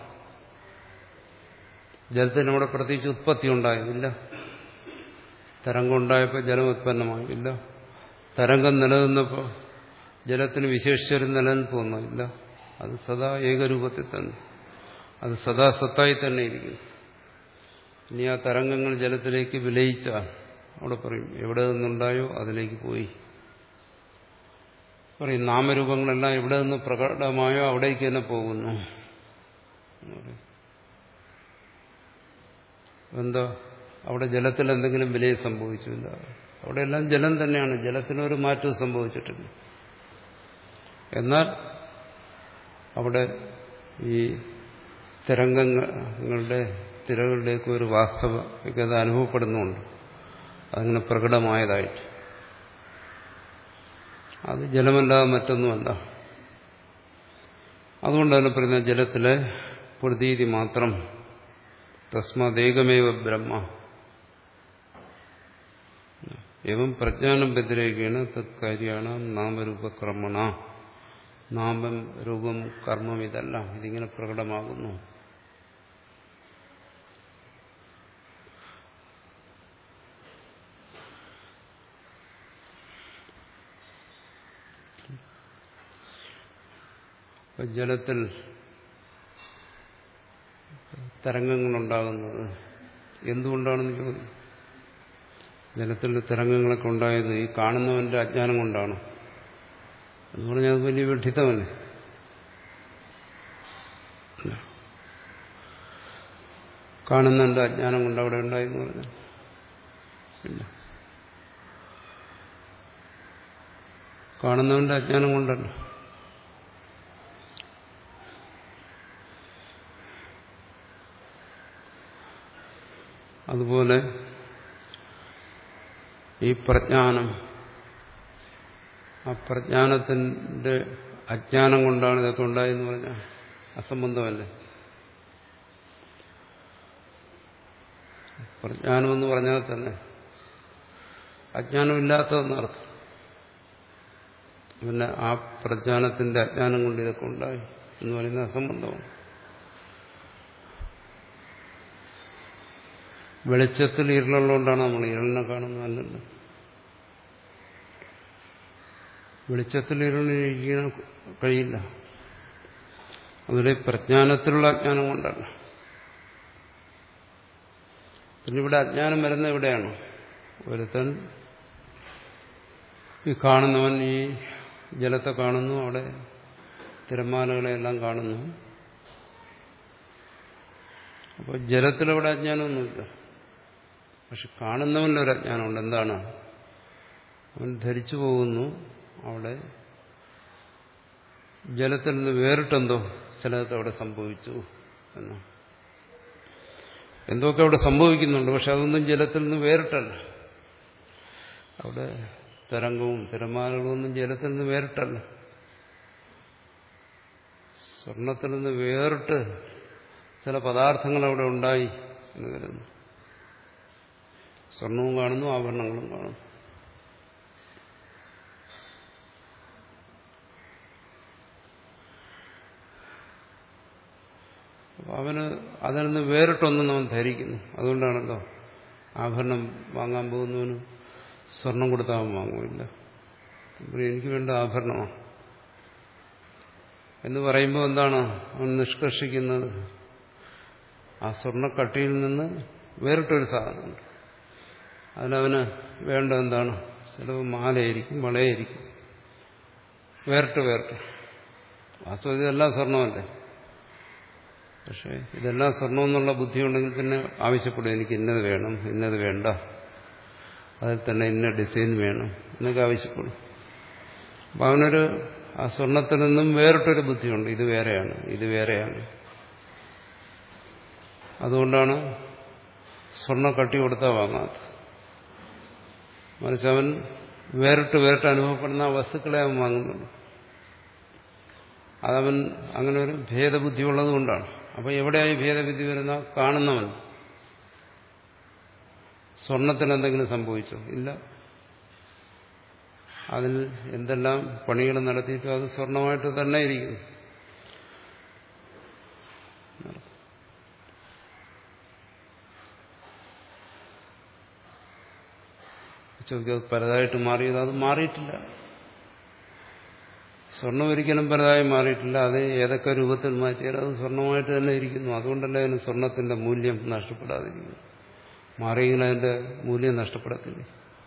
ജലത്തിന് അവിടെ പ്രത്യേകിച്ച് ഉത്പത്തി ഉണ്ടായതില്ല തരംഗം ഉണ്ടായപ്പോൾ ജലം ഉത്പന്നമായില്ല തരംഗം നിലനിന്നപ്പോൾ ജലത്തിന് വിശേഷിച്ചൊരു നിലനിൽപ്പൊന്നുമില്ല അത് സദാ ഏകരൂപത്തിൽ തന്നെ അത് സദാ സത്തായി തന്നെ ഇരിക്കുന്നു ഇനി ആ തരംഗങ്ങൾ ജലത്തിലേക്ക് വിലയിച്ചാൽ അവിടെ പറയും എവിടെ നിന്നുണ്ടായോ അതിലേക്ക് പോയി പറയും നാമരൂപങ്ങളെല്ലാം എവിടെ നിന്ന് പ്രകടമായോ അവിടേക്ക് തന്നെ പോകുന്നു എന്താ അവിടെ ജലത്തിൽ എന്തെങ്കിലും വിലയെ സംഭവിച്ചില്ല അവിടെ എല്ലാം ജലം തന്നെയാണ് ജലത്തിനൊരു മാറ്റവും സംഭവിച്ചിട്ടില്ല എന്നാൽ അവിടെ ഈ തരംഗങ്ങളുടെ തിരകളുടെയൊക്കെ ഒരു വാസ്തവത അനുഭവപ്പെടുന്നുണ്ട് അതങ്ങനെ പ്രകടമായതായിട്ട് അത് ജലമല്ലാതെ മറ്റൊന്നുമല്ല അതുകൊണ്ടാണ് പറയുന്നത് ജലത്തിലെ പ്രതീതി മാത്രം തസ്മാദേകമേവ ബ്രഹ്മ എവം പ്രജ്ഞാനം വ്യതിരേകേണ തത്കാര്യാണ് നാമരൂപകർമ്മണ നാമം രൂപം കർമ്മം ഇതെല്ലാം ഇതിങ്ങനെ പ്രകടമാകുന്നു ഇപ്പൊ ജലത്തിൽ തരംഗങ്ങളുണ്ടാകുന്നത് എന്തുകൊണ്ടാണെന്ന് ചോദിക്കും ജലത്തിൽ തരംഗങ്ങളൊക്കെ ഉണ്ടായത് ഈ കാണുന്നവന്റെ അജ്ഞാനം കൊണ്ടാണ് എന്ന് പറഞ്ഞാൽ അത് വലിയ വിഡ്ഢിത്തമല്ലേ കാണുന്നവന്റെ അജ്ഞാനം കൊണ്ട് അവിടെ ഉണ്ടായെന്ന് പറഞ്ഞു ഇല്ല കാണുന്നവന്റെ അജ്ഞാനം കൊണ്ടല്ല അതുപോലെ ഈ പ്രജ്ഞാനം ആ പ്രജ്ഞാനത്തിന്റെ അജ്ഞാനം കൊണ്ടാണ് ഇതൊക്കെ ഉണ്ടായെന്ന് പറഞ്ഞാൽ അസംബന്ധമല്ലേ പ്രജ്ഞാനമെന്ന് പറഞ്ഞാൽ തന്നെ അജ്ഞാനമില്ലാത്തതെന്നർത്ഥം പിന്നെ ആ പ്രജ്ഞാനത്തിന്റെ അജ്ഞാനം കൊണ്ട് ഇതൊക്കെ ഉണ്ടായി എന്ന് പറയുന്ന അസംബന്ധമാണ് വെളിച്ചത്തിൽ ഇരുളുള്ളതുകൊണ്ടാണ് നമ്മൾ ഇരുളിനെ കാണുന്നതല്ലല്ലോ വെളിച്ചത്തിൽ ഇരുളിനിരിക്കാൻ കഴിയില്ല അതിലെ പ്രജ്ഞാനത്തിലുള്ള അജ്ഞാനം കൊണ്ടല്ല പിന്നെ ഇവിടെ അജ്ഞാനം വരുന്ന എവിടെയാണ് ഒരുത്തൻ ഈ കാണുന്നവൻ ഈ ജലത്തെ കാണുന്നു അവിടെ തിരമാലകളെല്ലാം കാണുന്നു അപ്പോൾ ജലത്തിലവിടെ അജ്ഞാനമൊന്നുമില്ല പക്ഷെ കാണുന്നവൻ്റെ ഒരു അജ്ഞാനമുണ്ട് എന്താണ് അവൻ ധരിച്ചു പോകുന്നു അവിടെ ജലത്തിൽ നിന്ന് വേറിട്ടെന്തോ ചിലതൊക്കെ അവിടെ സംഭവിച്ചു എന്ന് എന്തൊക്കെ അവിടെ സംഭവിക്കുന്നുണ്ട് പക്ഷെ അതൊന്നും ജലത്തിൽ നിന്ന് വേറിട്ടല്ല അവിടെ തരംഗവും തിരമാലകളും ഒന്നും ജലത്തിൽ നിന്ന് വേറിട്ടല്ല സ്വർണത്തിൽ നിന്ന് വേറിട്ട് ചില പദാർത്ഥങ്ങൾ അവിടെ ഉണ്ടായി എന്ന് കരുതുന്നു സ്വർണവും കാണുന്നു ആഭരണങ്ങളും കാണുന്നു അപ്പൊ അവന് അതിൽ നിന്ന് വേറിട്ടൊന്നും അവൻ ധരിക്കുന്നു അതുകൊണ്ടാണല്ലോ ആഭരണം വാങ്ങാൻ പോകുന്നവന് സ്വർണം കൊടുത്താൽ അവൻ വാങ്ങുമില്ല എനിക്ക് വേണ്ട ആഭരണമാണ് എന്ന് പറയുമ്പോൾ എന്താണ് അവൻ നിഷ്കർഷിക്കുന്നത് ആ സ്വർണ്ണക്കട്ടിയിൽ നിന്ന് വേറിട്ടൊരു സാധനമുണ്ട് അതിനവന് വേണ്ട എന്താണ് ചിലവ് മാലയായിരിക്കും വളയായിരിക്കും വേറിട്ട് വേറിട്ട് വാസ്തവത്തിൽ ഇതെല്ലാം സ്വർണ്ണമല്ലേ പക്ഷേ ഇതെല്ലാം സ്വർണം എന്നുള്ള ബുദ്ധിയുണ്ടെങ്കിൽ പിന്നെ ആവശ്യപ്പെടും എനിക്ക് ഇന്നത് വേണം ഇന്നത് വേണ്ട അതിൽ തന്നെ ഇന്ന ഡിസൈൻ വേണം എന്നൊക്കെ ആവശ്യപ്പെടും അപ്പം അവനൊരു ആ സ്വർണത്തിൽ നിന്നും വേറിട്ടൊരു ബുദ്ധിയുണ്ട് ഇത് വേറെയാണ് ഇത് വേറെയാണ് അതുകൊണ്ടാണ് സ്വർണ്ണ കട്ടി കൊടുത്താൽ വാങ്ങാത്തത് മറിച്ച് അവൻ വേറിട്ട് വേറിട്ട് അനുഭവപ്പെടുന്ന ആ വസ്തുക്കളെ അവൻ വാങ്ങുന്നുള്ളൂ അതവൻ അങ്ങനെ ഒരു ഭേദബുദ്ധി ഉള്ളതുകൊണ്ടാണ് അപ്പൊ എവിടെയായി ഭേദബുദ്ധി വരുന്ന കാണുന്നവൻ സ്വർണത്തിന് എന്തെങ്കിലും സംഭവിച്ചോ ഇല്ല അതിൽ എന്തെല്ലാം പണികൾ നടത്തിയിട്ടും അത് സ്വർണമായിട്ട് തന്നെ ഇരിക്കുന്നു ചോദിക്കും പലതായിട്ട് മാറിയത് അത് മാറിയിട്ടില്ല സ്വർണം ഒരിക്കലും പലതായി മാറിയിട്ടില്ല അത് ഏതൊക്കെ രൂപത്തിൽ മാറ്റിയാലും അത് സ്വർണമായിട്ട് തന്നെ ഇരിക്കുന്നു അതുകൊണ്ടല്ലേ അതിന് സ്വർണത്തിന്റെ മൂല്യം നഷ്ടപ്പെടാതിരിക്കുന്നു മാറിയെങ്കിൽ അതിന്റെ മൂല്യം നഷ്ടപ്പെടത്തില്ല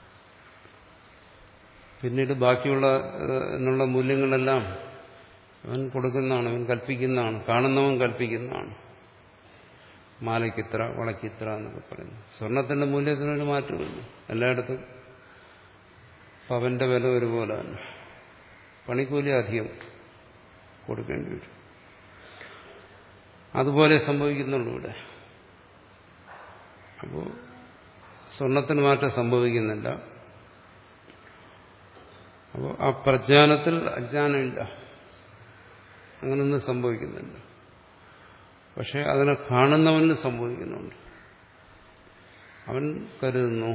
പിന്നീട് ബാക്കിയുള്ള എന്നുള്ള മൂല്യങ്ങളെല്ലാം അവൻ കൊടുക്കുന്നതാണ് അവൻ കൽപ്പിക്കുന്നതാണ് കാണുന്നവൻ കൽപ്പിക്കുന്നതാണ് മാലയ്ക്കിത്ര വളക്കിത്ര എന്നൊക്കെ പറയുന്നു സ്വർണത്തിന്റെ മൂല്യത്തിനൊരു മാറ്റമില്ല എല്ലായിടത്തും പവന്റെ വില ഒരുപോലെ തന്നെ പണിക്കൂലി അധികം കൊടുക്കേണ്ടി വരും അതുപോലെ സംഭവിക്കുന്നുള്ളൂ ഇവിടെ അപ്പോൾ സ്വർണത്തിന് മാറ്റം സംഭവിക്കുന്നില്ല അപ്പോൾ ആ പ്രജ്ഞാനത്തിൽ അജ്ഞാനമില്ല അങ്ങനൊന്നും സംഭവിക്കുന്നില്ല പക്ഷെ അതിനെ കാണുന്നവന് സംഭവിക്കുന്നുണ്ട് അവൻ കരുതുന്നു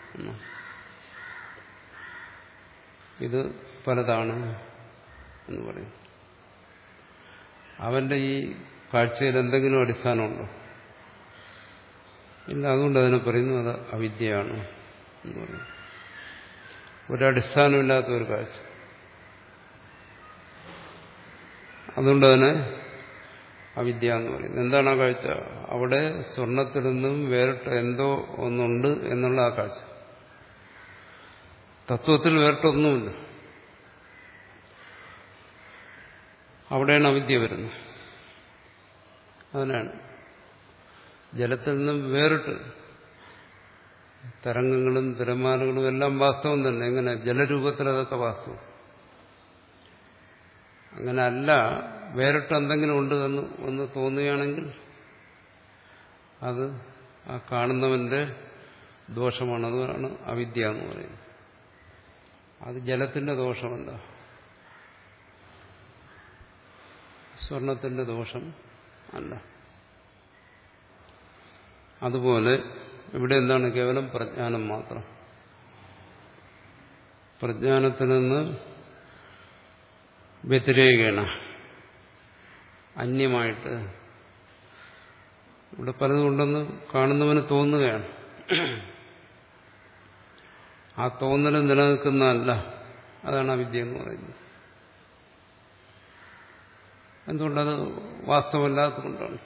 ഇത് പലതാണ് എന്ന് പറയും അവന്റെ ഈ കാഴ്ചയിൽ എന്തെങ്കിലും അടിസ്ഥാനമുണ്ടോ ഇല്ല അതുകൊണ്ട് അതിനെ പറയുന്നു അത് അവിദ്യയാണ് എന്ന് പറയും ഒരടിസ്ഥാനമില്ലാത്ത ഒരു കാഴ്ച അതുകൊണ്ട് തന്നെ അവിദ്യ എന്ന് പറയുന്നത് എന്താണ് ആ കാഴ്ച അവിടെ സ്വർണത്തിൽ നിന്നും വേറിട്ട് എന്തോ ഒന്നുണ്ട് എന്നുള്ള ആ കാഴ്ച തത്വത്തിൽ വേറിട്ടൊന്നുമില്ല അവിടെയാണ് അവിദ്യ വരുന്നത് അതിനാണ് ജലത്തിൽ നിന്നും വേറിട്ട് തരംഗങ്ങളും തിരമാലകളും എല്ലാം വാസ്തവം തന്നെ എങ്ങനെ ജലരൂപത്തിൽ അതൊക്കെ വാസ്തവം അങ്ങനെ അല്ല വേറിട്ട് എന്തെങ്കിലും ഉണ്ട് എന്ന് ഒന്ന് തോന്നുകയാണെങ്കിൽ അത് ആ കാണുന്നവന്റെ ദോഷമാണ് അതാണ് അവിദ്യ എന്ന് പറയുന്നത് അത് ജലത്തിന്റെ ദോഷമല്ല സ്വർണത്തിന്റെ ദോഷം അല്ല അതുപോലെ ഇവിടെ എന്താണ് കേവലം പ്രജ്ഞാനം മാത്രം പ്രജ്ഞാനത്തിൽ നിന്ന് വ്യതിരേകേണ അന്യമായിട്ട് ഇവിടെ പലതുകൊണ്ടെന്ന് കാണുന്നവന് തോന്നുകയാണ് ആ തോന്നൽ നിലനിൽക്കുന്നതല്ല അതാണ് ആ വിദ്യ എന്ന് പറയുന്നത് എന്തുകൊണ്ടത് വാസ്തവമല്ലാത്തതുകൊണ്ടാണ്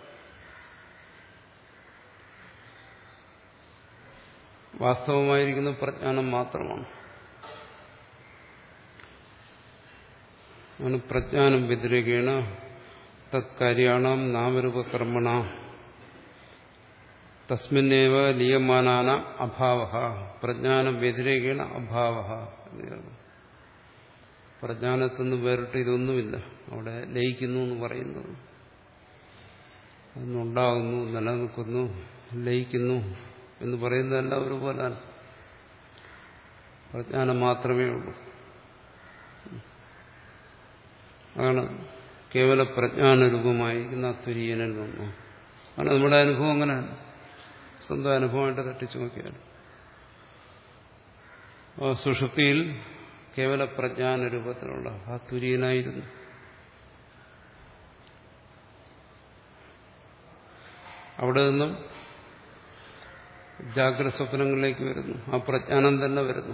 വാസ്തവമായിരിക്കുന്ന പ്രജ്ഞാനം മാത്രമാണ് ആണ് പ്രജ്ഞാനം വ്യതിരേകേണ തത്കാര്യാണാം നാമരൂപകർമ്മണ തസ്മിന്നേവ ലീയമാനാന അഭാവ പ്രജ്ഞാനം വ്യതിരേകേണ അഭാവ പ്രജ്ഞാനത്തിൽ നിന്ന് വേറിട്ട് ഇതൊന്നുമില്ല അവിടെ ലയിക്കുന്നു എന്ന് പറയുന്നത് അതൊന്നുണ്ടാകുന്നു നിലനിൽക്കുന്നു ലയിക്കുന്നു എന്ന് പറയുന്നതെല്ലാം ഒരുപോലാണ് പ്രജ്ഞാനം മാത്രമേ ഉള്ളൂ അതാണ് കേവല പ്രജ്ഞാനരൂപമായിരിക്കുന്ന തുര്യനിൽ നിന്നു കാരണം നമ്മുടെ അനുഭവം അങ്ങനെയാണ് സ്വന്തം അനുഭവമായിട്ട് തട്ടിച്ചു നോക്കിയാൽ സുഷുപ്തിയിൽ കേവല പ്രജ്ഞാന രൂപത്തിലുള്ള ആ തുര്യനായിരുന്നു അവിടെ നിന്നും ജാഗ്രത സ്വപ്നങ്ങളിലേക്ക് വരുന്നു ആ പ്രജ്ഞാനം തന്നെ വരുന്നു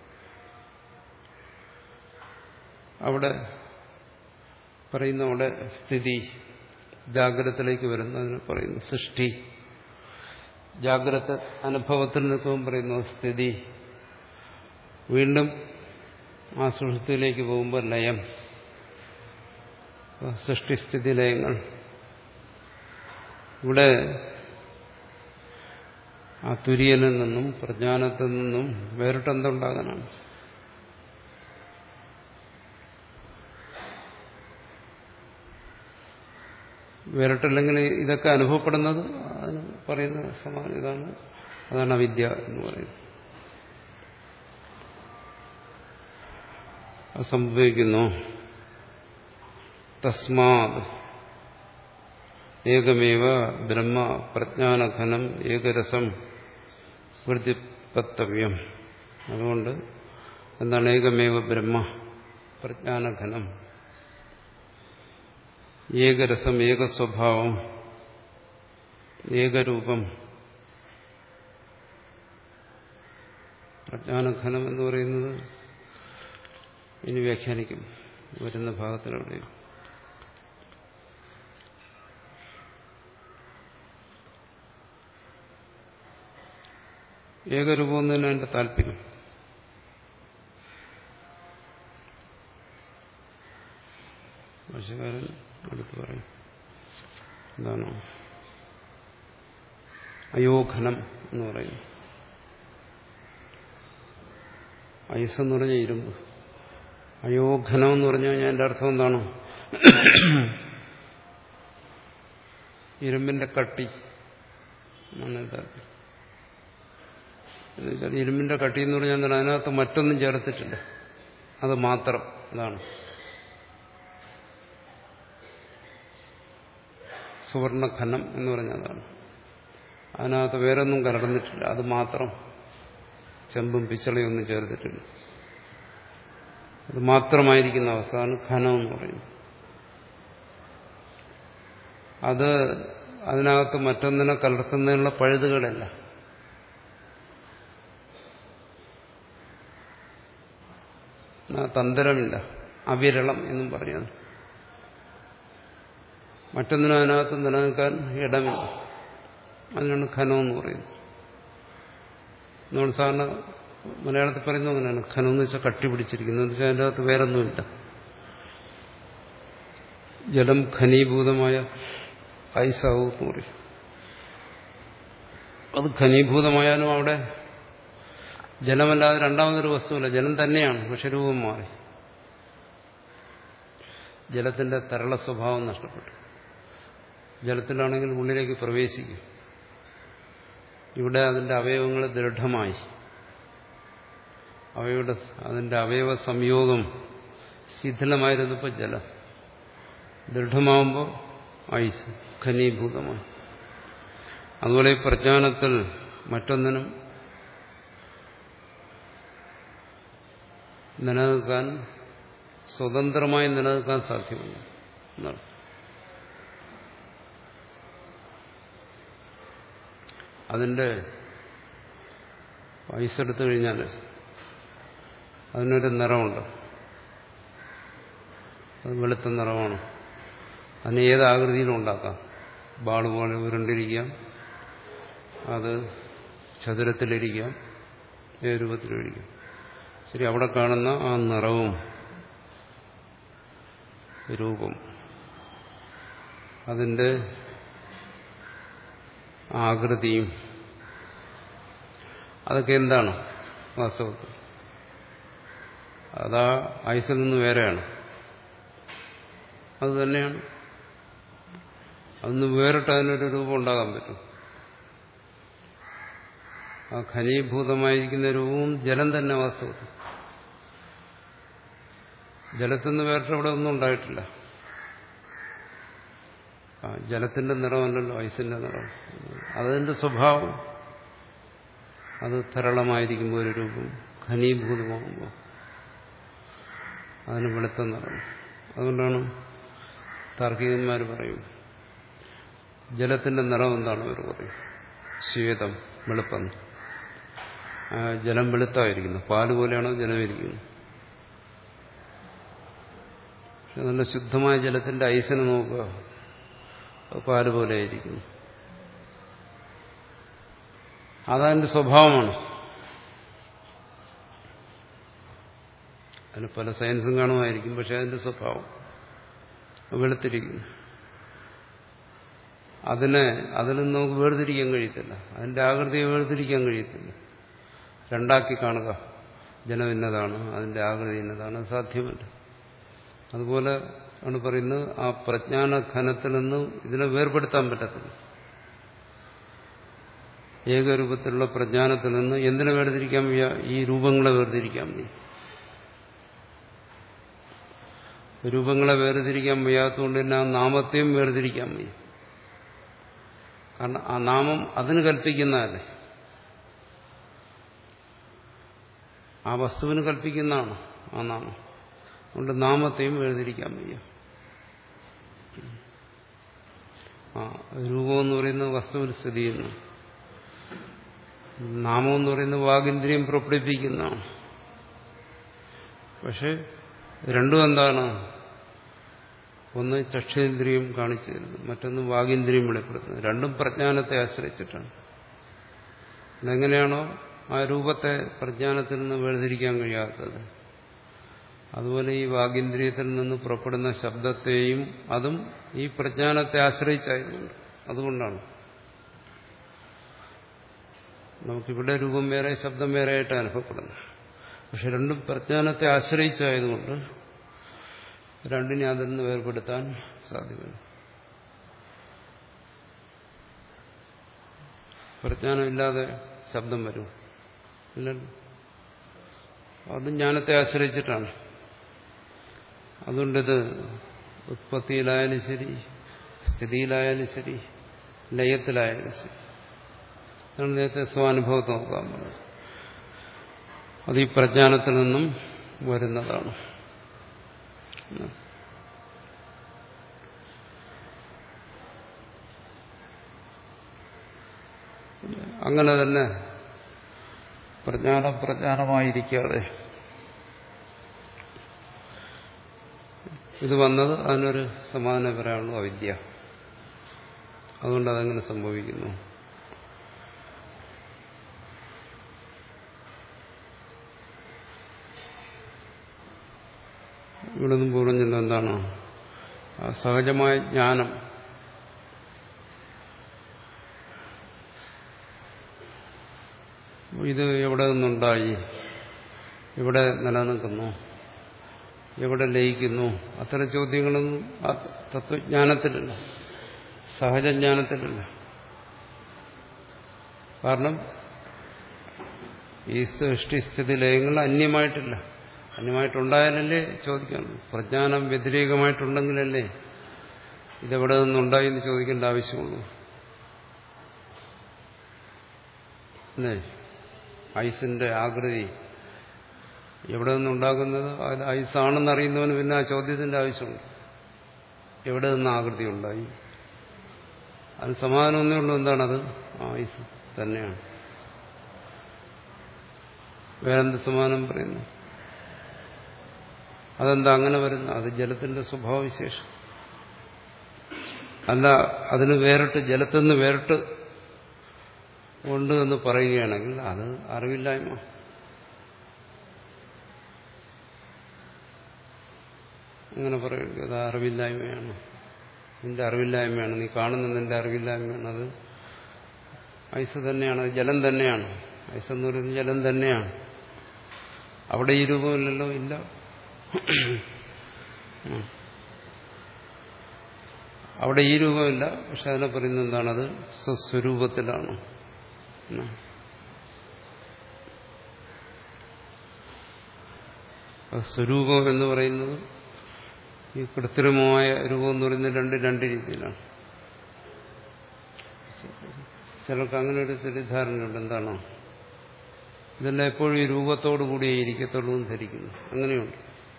അവിടെ പറയുന്ന അവിടെ സ്ഥിതി ജാഗ്രതത്തിലേക്ക് വരുന്നു അതിന് പറയുന്നു സൃഷ്ടി ജാഗ്രത അനുഭവത്തിൽ നിൽക്കുമ്പോൾ പറയുന്നു സ്ഥിതി വീണ്ടും ആ സുഷുപ്തിയിലേക്ക് പോകുമ്പോൾ ലയം സൃഷ്ടിസ്ഥിതി ലയങ്ങൾ ഇവിടെ ആ തുര്യനിൽ നിന്നും പ്രജ്ഞാനത്തിൽ നിന്നും വേറിട്ടെന്തുണ്ടാകാനാണ് വേറിട്ടില്ലെങ്കിൽ ഇതൊക്കെ അനുഭവപ്പെടുന്നത് അതിന് പറയുന്ന സമാനം ഇതാണ് അതാണ് അവിദ്യ എന്ന് പറയുന്നത് അത് സംഭവിക്കുന്നു തസ്മാത് ഏകമേവ ബ്രഹ്മ പ്രജ്ഞാനഘനം ഏകരസം പ്രതിപത്തവ്യം അതുകൊണ്ട് എന്താണ് ഏകമേവ ബ്രഹ്മ പ്രജ്ഞാനഘനം ഏകരസം ഏകസ്വഭാവം ഏകരൂപം പ്രജ്ഞാനഘനം എന്ന് പറയുന്നത് ഇനി വ്യാഖ്യാനിക്കും വരുന്ന ഭാഗത്തിലൂടെയും ഏകരൂപം എന്ന് തന്നെ എന്റെ താല്പര്യം ഭാഷകാരൻ അടുത്ത് പറയും എന്താണ് അയോഘനം എന്ന് പറയുന്നു ഐസ് എന്ന് പറഞ്ഞ ഇരുമ്പ് അയോഘനം എന്ന് പറഞ്ഞു കഴിഞ്ഞാൽ എൻ്റെ അർത്ഥം എന്താണ് ഇരുമ്പിന്റെ കട്ടി എന്നുവെച്ചാൽ ഇരുമ്പിന്റെ കട്ടി എന്ന് പറഞ്ഞാൽ എന്താണ് അതിനകത്ത് മറ്റൊന്നും ചേർത്തിട്ടില്ല അത് മാത്രം അതാണ് സുവർണഖനം എന്ന് പറഞ്ഞതാണ് അതിനകത്ത് വേറൊന്നും കലർന്നിട്ടില്ല അത് മാത്രം ചെമ്പും പിച്ചളയും ഒന്നും ചേർത്തിട്ടില്ല അത് മാത്രമായിരിക്കുന്ന അവസ്ഥ അതാണ് ഖനം എന്ന് പറയുന്നത് അത് അതിനകത്ത് മറ്റൊന്നിനെ കലർത്തുന്നതിനുള്ള പഴുതുകളല്ല തന്ത്രമില്ല അവിരളം എന്നും പറഞ്ഞത് മറ്റൊന്നിനും അതിനകത്ത് നിലനിൽക്കാൻ ഇടമില്ല അതിനാണ് ഖനം എന്ന് പറയുന്നത് നമ്മൾ സാധാരണ മലയാളത്തിൽ പറയുന്നത് അങ്ങനെയാണ് ഖനം എന്ന് വെച്ചാൽ കട്ടി പിടിച്ചിരിക്കുന്നത് എന്ന് വെച്ചാൽ അതിൻ്റെ അകത്ത് വേറൊന്നുമില്ല ജലം ഖനീഭൂതമായ ഐസാവും എന്ന് പറയും അത് ഖനീഭൂതമായാലും അവിടെ ജലമല്ലാതെ രണ്ടാമതൊരു വസ്തുവില്ല ജലം തന്നെയാണ് പക്ഷെ രൂപം മാറി ജലത്തിന്റെ തരള സ്വഭാവം നഷ്ടപ്പെട്ടു ജലത്തിലാണെങ്കിൽ ഉള്ളിലേക്ക് പ്രവേശിക്കും ഇവിടെ അതിന്റെ അവയവങ്ങൾ ദൃഢമായി അവയുടെ അതിന്റെ അവയവ സംയോഗം ശിഥിലമായിരുന്നപ്പോൾ ജലം ദൃഢമാവുമ്പോൾ ഐസ് ഖനീഭൂതമായി അതുപോലെ ഈ പ്രജ്ഞാനത്തിൽ മറ്റൊന്നിനും നിലനിൽക്കാൻ സ്വതന്ത്രമായി നിലനിൽക്കാൻ സാധ്യമല്ല എന്നാണ് അതിൻ്റെ ഐസ് എടുത്തു കഴിഞ്ഞാൽ അതിനൊരു നിറമുണ്ട് അത് വെളുത്ത നിറമാണ് അതിന് ഏത് ആകൃതിയിലും ഉണ്ടാക്കാം ബാൾ പോലെ ഉരുണ്ടിരിക്കാം അത് ചതുരത്തിലിരിക്കാം ഏത് രൂപത്തിലും ഇരിക്കാം ശരി അവിടെ കാണുന്ന ആ നിറവും രൂപം അതിൻ്റെ ആകൃതിയും അതൊക്കെ എന്താണ് വാസ്തവത്തിൽ അതാ ഐസിൽ നിന്ന് വേറെയാണ് അത് തന്നെയാണ് അതൊന്ന് വേറിട്ട് അതിനൊരു രൂപം ഉണ്ടാകാൻ പറ്റും ആ ഖനീഭൂതമായിരിക്കുന്ന രൂപവും ജലം തന്നെ വാസ്തവത്തിൽ ജലത്തിൽ നിന്ന് വേറിട്ട് അവിടെ ഒന്നും ഉണ്ടായിട്ടില്ല ആ ജലത്തിന്റെ നിറമല്ലല്ലോ ഐസിന്റെ നിറം അതിന്റെ സ്വഭാവം അത് തരളമായിരിക്കുമ്പോൾ ഒരു രൂപം ഖനീഭൂതമാകുമ്പോൾ അതിന് വെളുത്ത നിറം അതുകൊണ്ടാണ് താർക്കികന്മാർ പറയും ജലത്തിന്റെ നിറം എന്താണ് അവർ പറയും ശ്വേതം വെളുപ്പം ജലം വെളുത്തായിരിക്കുന്നു പാല് പോലെയാണോ ജലം ഇരിക്കുന്നത് പക്ഷെ നല്ല ശുദ്ധമായ ജലത്തിന്റെ ഐസിനെ നോക്കുക പാല് പോലെ ആയിരിക്കുന്നു അതതിന്റെ സ്വഭാവമാണ് അതിന് പല സയൻസും കാണുമായിരിക്കും പക്ഷെ അതിന്റെ സ്വഭാവം വെളുത്തിരിക്കുന്നു അതിനെ അതിൽ നിന്ന് നമുക്ക് വേർതിരിക്കാൻ കഴിയത്തില്ല അതിന്റെ ആകൃതിയെ വേർതിരിക്കാൻ കഴിയത്തില്ല രണ്ടാക്കി കാണുക ജലം ഇന്നതാണ് അതിന്റെ ആകൃതി ഇന്നതാണ് സാധ്യമല്ല അതുപോലെ ആണ് പറയുന്നത് ആ പ്രജ്ഞാന ഘനത്തിൽ നിന്ന് ഇതിനെ വേർപെടുത്താൻ പറ്റത്തില്ല ഏകരൂപത്തിലുള്ള പ്രജ്ഞാനത്തിൽ നിന്ന് എന്തിനെ വേർതിരിക്കാൻ വയ്യ ഈ രൂപങ്ങളെ വേർതിരിക്കാൻ വയ്യ രൂപങ്ങളെ വേർതിരിക്കാൻ വയ്യാത്തതുകൊണ്ട് തന്നെ ആ നാമത്തെയും വേർതിരിക്കാൻ വയ്യ കാരണം ആ നാമം അതിന് കൽപ്പിക്കുന്നതല്ലേ ആ വസ്തുവിന് കൽപ്പിക്കുന്നതാണ് ആ നാമം അതുകൊണ്ട് നാമത്തെയും വേർതിരിക്കാൻ വയ്യ ആ രൂപം എന്ന് പറയുന്നത് വസ്തുവിൽ സ്ഥിതി ചെയ്യുന്നു നാമം എന്ന് പറയുന്നത് വാഗിന്ദ്രിയം പുറപ്പെടുവിപ്പിക്കുന്നതാണ് പക്ഷെ രണ്ടും എന്താണ് ഒന്ന് ചക്ഷേന്ദ്രിയം കാണിച്ചു തരുന്നു മറ്റൊന്ന് വാഗീന്ദ്രിയം വെളിപ്പെടുത്തുന്നത് രണ്ടും പ്രജ്ഞാനത്തെ ആശ്രയിച്ചിട്ടാണ് എങ്ങനെയാണോ ആ രൂപത്തെ പ്രജ്ഞാനത്തിൽ നിന്ന് വേർതിരിക്കാൻ കഴിയാത്തത് അതുപോലെ ഈ വാഗീന്ദ്രിയത്തിൽ നിന്ന് പുറപ്പെടുന്ന ശബ്ദത്തെയും അതും ഈ പ്രജ്ഞാനത്തെ ആശ്രയിച്ചായതുകൊണ്ട് അതുകൊണ്ടാണ് നമുക്കിവിടെ രൂപം വേറെ ശബ്ദം വേറെ ആയിട്ട് അനുഭവപ്പെടുന്നു പക്ഷെ രണ്ടും പ്രജ്ഞാനത്തെ ആശ്രയിച്ചായതുകൊണ്ട് രണ്ടിനെ അതിൽ നിന്ന് വേർപെടുത്താൻ സാധ്യമല്ല പ്രജ്ഞാനമില്ലാതെ ശബ്ദം വരും ഇല്ലല്ലോ അത് ജ്ഞാനത്തെ ആശ്രയിച്ചിട്ടാണ് അതുകൊണ്ടിത് ഉത്പത്തിയിലായാലും ശരി സ്ഥിതിയിലായാലും ശരി ലയത്തിലായാലും ശരി അതാണ് നേരത്തെ സ്വാനുഭവത്തെ നോക്കാൻ പറഞ്ഞത് അത് ഈ പ്രജ്ഞാനത്തിൽ നിന്നും വരുന്നതാണ് അങ്ങനെ തന്നെ പ്രജ്ഞാനം പ്രജ്ഞാനമായിരിക്കാതെ ഇത് വന്നത് അതിനൊരു സമാധാനം പറയാനുള്ളൂ അവിദ്യ അതുകൊണ്ട് അതെങ്ങനെ സംഭവിക്കുന്നു ഇവിടെ നിന്ന് പറഞ്ഞല്ലോ എന്താണ് ആ സഹജമായ ജ്ഞാനം ഇത് എവിടെ നിന്നുണ്ടായി ഇവിടെ നിലനിൽക്കുന്നു എവിടെ ലയിക്കുന്നു അത്തരം ചോദ്യങ്ങളൊന്നും ആ തത്വജ്ഞാനത്തിലില്ല സഹജജ്ഞാനത്തിലില്ല കാരണം ഈ സൃഷ്ടിസ്ഥിതി ലയങ്ങൾ അന്യമായിട്ടില്ല അന്യമായിട്ടുണ്ടായാലല്ലേ ചോദിക്കാൻ പ്രജ്ഞാനം വ്യതിരേകമായിട്ടുണ്ടെങ്കിലല്ലേ ഇതെവിടെ നിന്നുണ്ടായി എന്ന് ചോദിക്കേണ്ട ആവശ്യമുള്ളൂ അല്ലേ ഐസിന്റെ ആകൃതി എവിടെ നിന്നുണ്ടാകുന്നത് അത് ഐസാണെന്ന് അറിയുന്നവന് പിന്നെ ആ ചോദ്യത്തിന്റെ ആവശ്യമുണ്ട് എവിടെ നിന്ന് ആകൃതി ഉണ്ടായി അത് സമാധാനമൊന്നേ ഉള്ളൂ എന്താണത് ആ ഐസ് തന്നെയാണ് വേറെന്ത് സമാനം പറയുന്നു അതെന്താ അങ്ങനെ വരുന്ന അത് ജലത്തിന്റെ സ്വഭാവവിശേഷം അല്ല അതിന് വേറിട്ട് ജലത്തിൽ നിന്ന് വേറിട്ട് ഉണ്ട് എന്ന് പറയുകയാണെങ്കിൽ അത് അറിവില്ലായ്മ അങ്ങനെ പറയുക അത് അറിവില്ലായ്മയാണ് നിന്റെ അറിവില്ലായ്മയാണ് നീ കാണുന്ന നിന്റെ അറിവില്ലായ്മയാണ് അത് ഐസ് തന്നെയാണ് അത് ജലം തന്നെയാണ് ഐസ് എന്ന് പറയുന്നത് ജലം തന്നെയാണ് അവിടെ ഈ രൂപമില്ലല്ലോ ഇല്ല അവിടെ ഈ രൂപമില്ല പക്ഷെ അതിനെ പറയുന്നത് എന്താണത് സ്വസ്വരൂപത്തിലാണ് സ്വരൂപം എന്ന് പറയുന്നത് ഈ കൃത്രിമമായ രൂപം എന്ന് പറയുന്നത് രണ്ട് രണ്ട് രീതിയിലാണ് ചിലർക്ക് അങ്ങനെ ഒരു തെറ്റിദ്ധാരണയുണ്ട് എന്താണോ ഇതെല്ലാം എപ്പോഴും ഈ രൂപത്തോടു കൂടിയേ ഇരിക്കത്തുള്ളൂ എന്ന് ധരിക്കുന്നു അങ്ങനെയുണ്ട്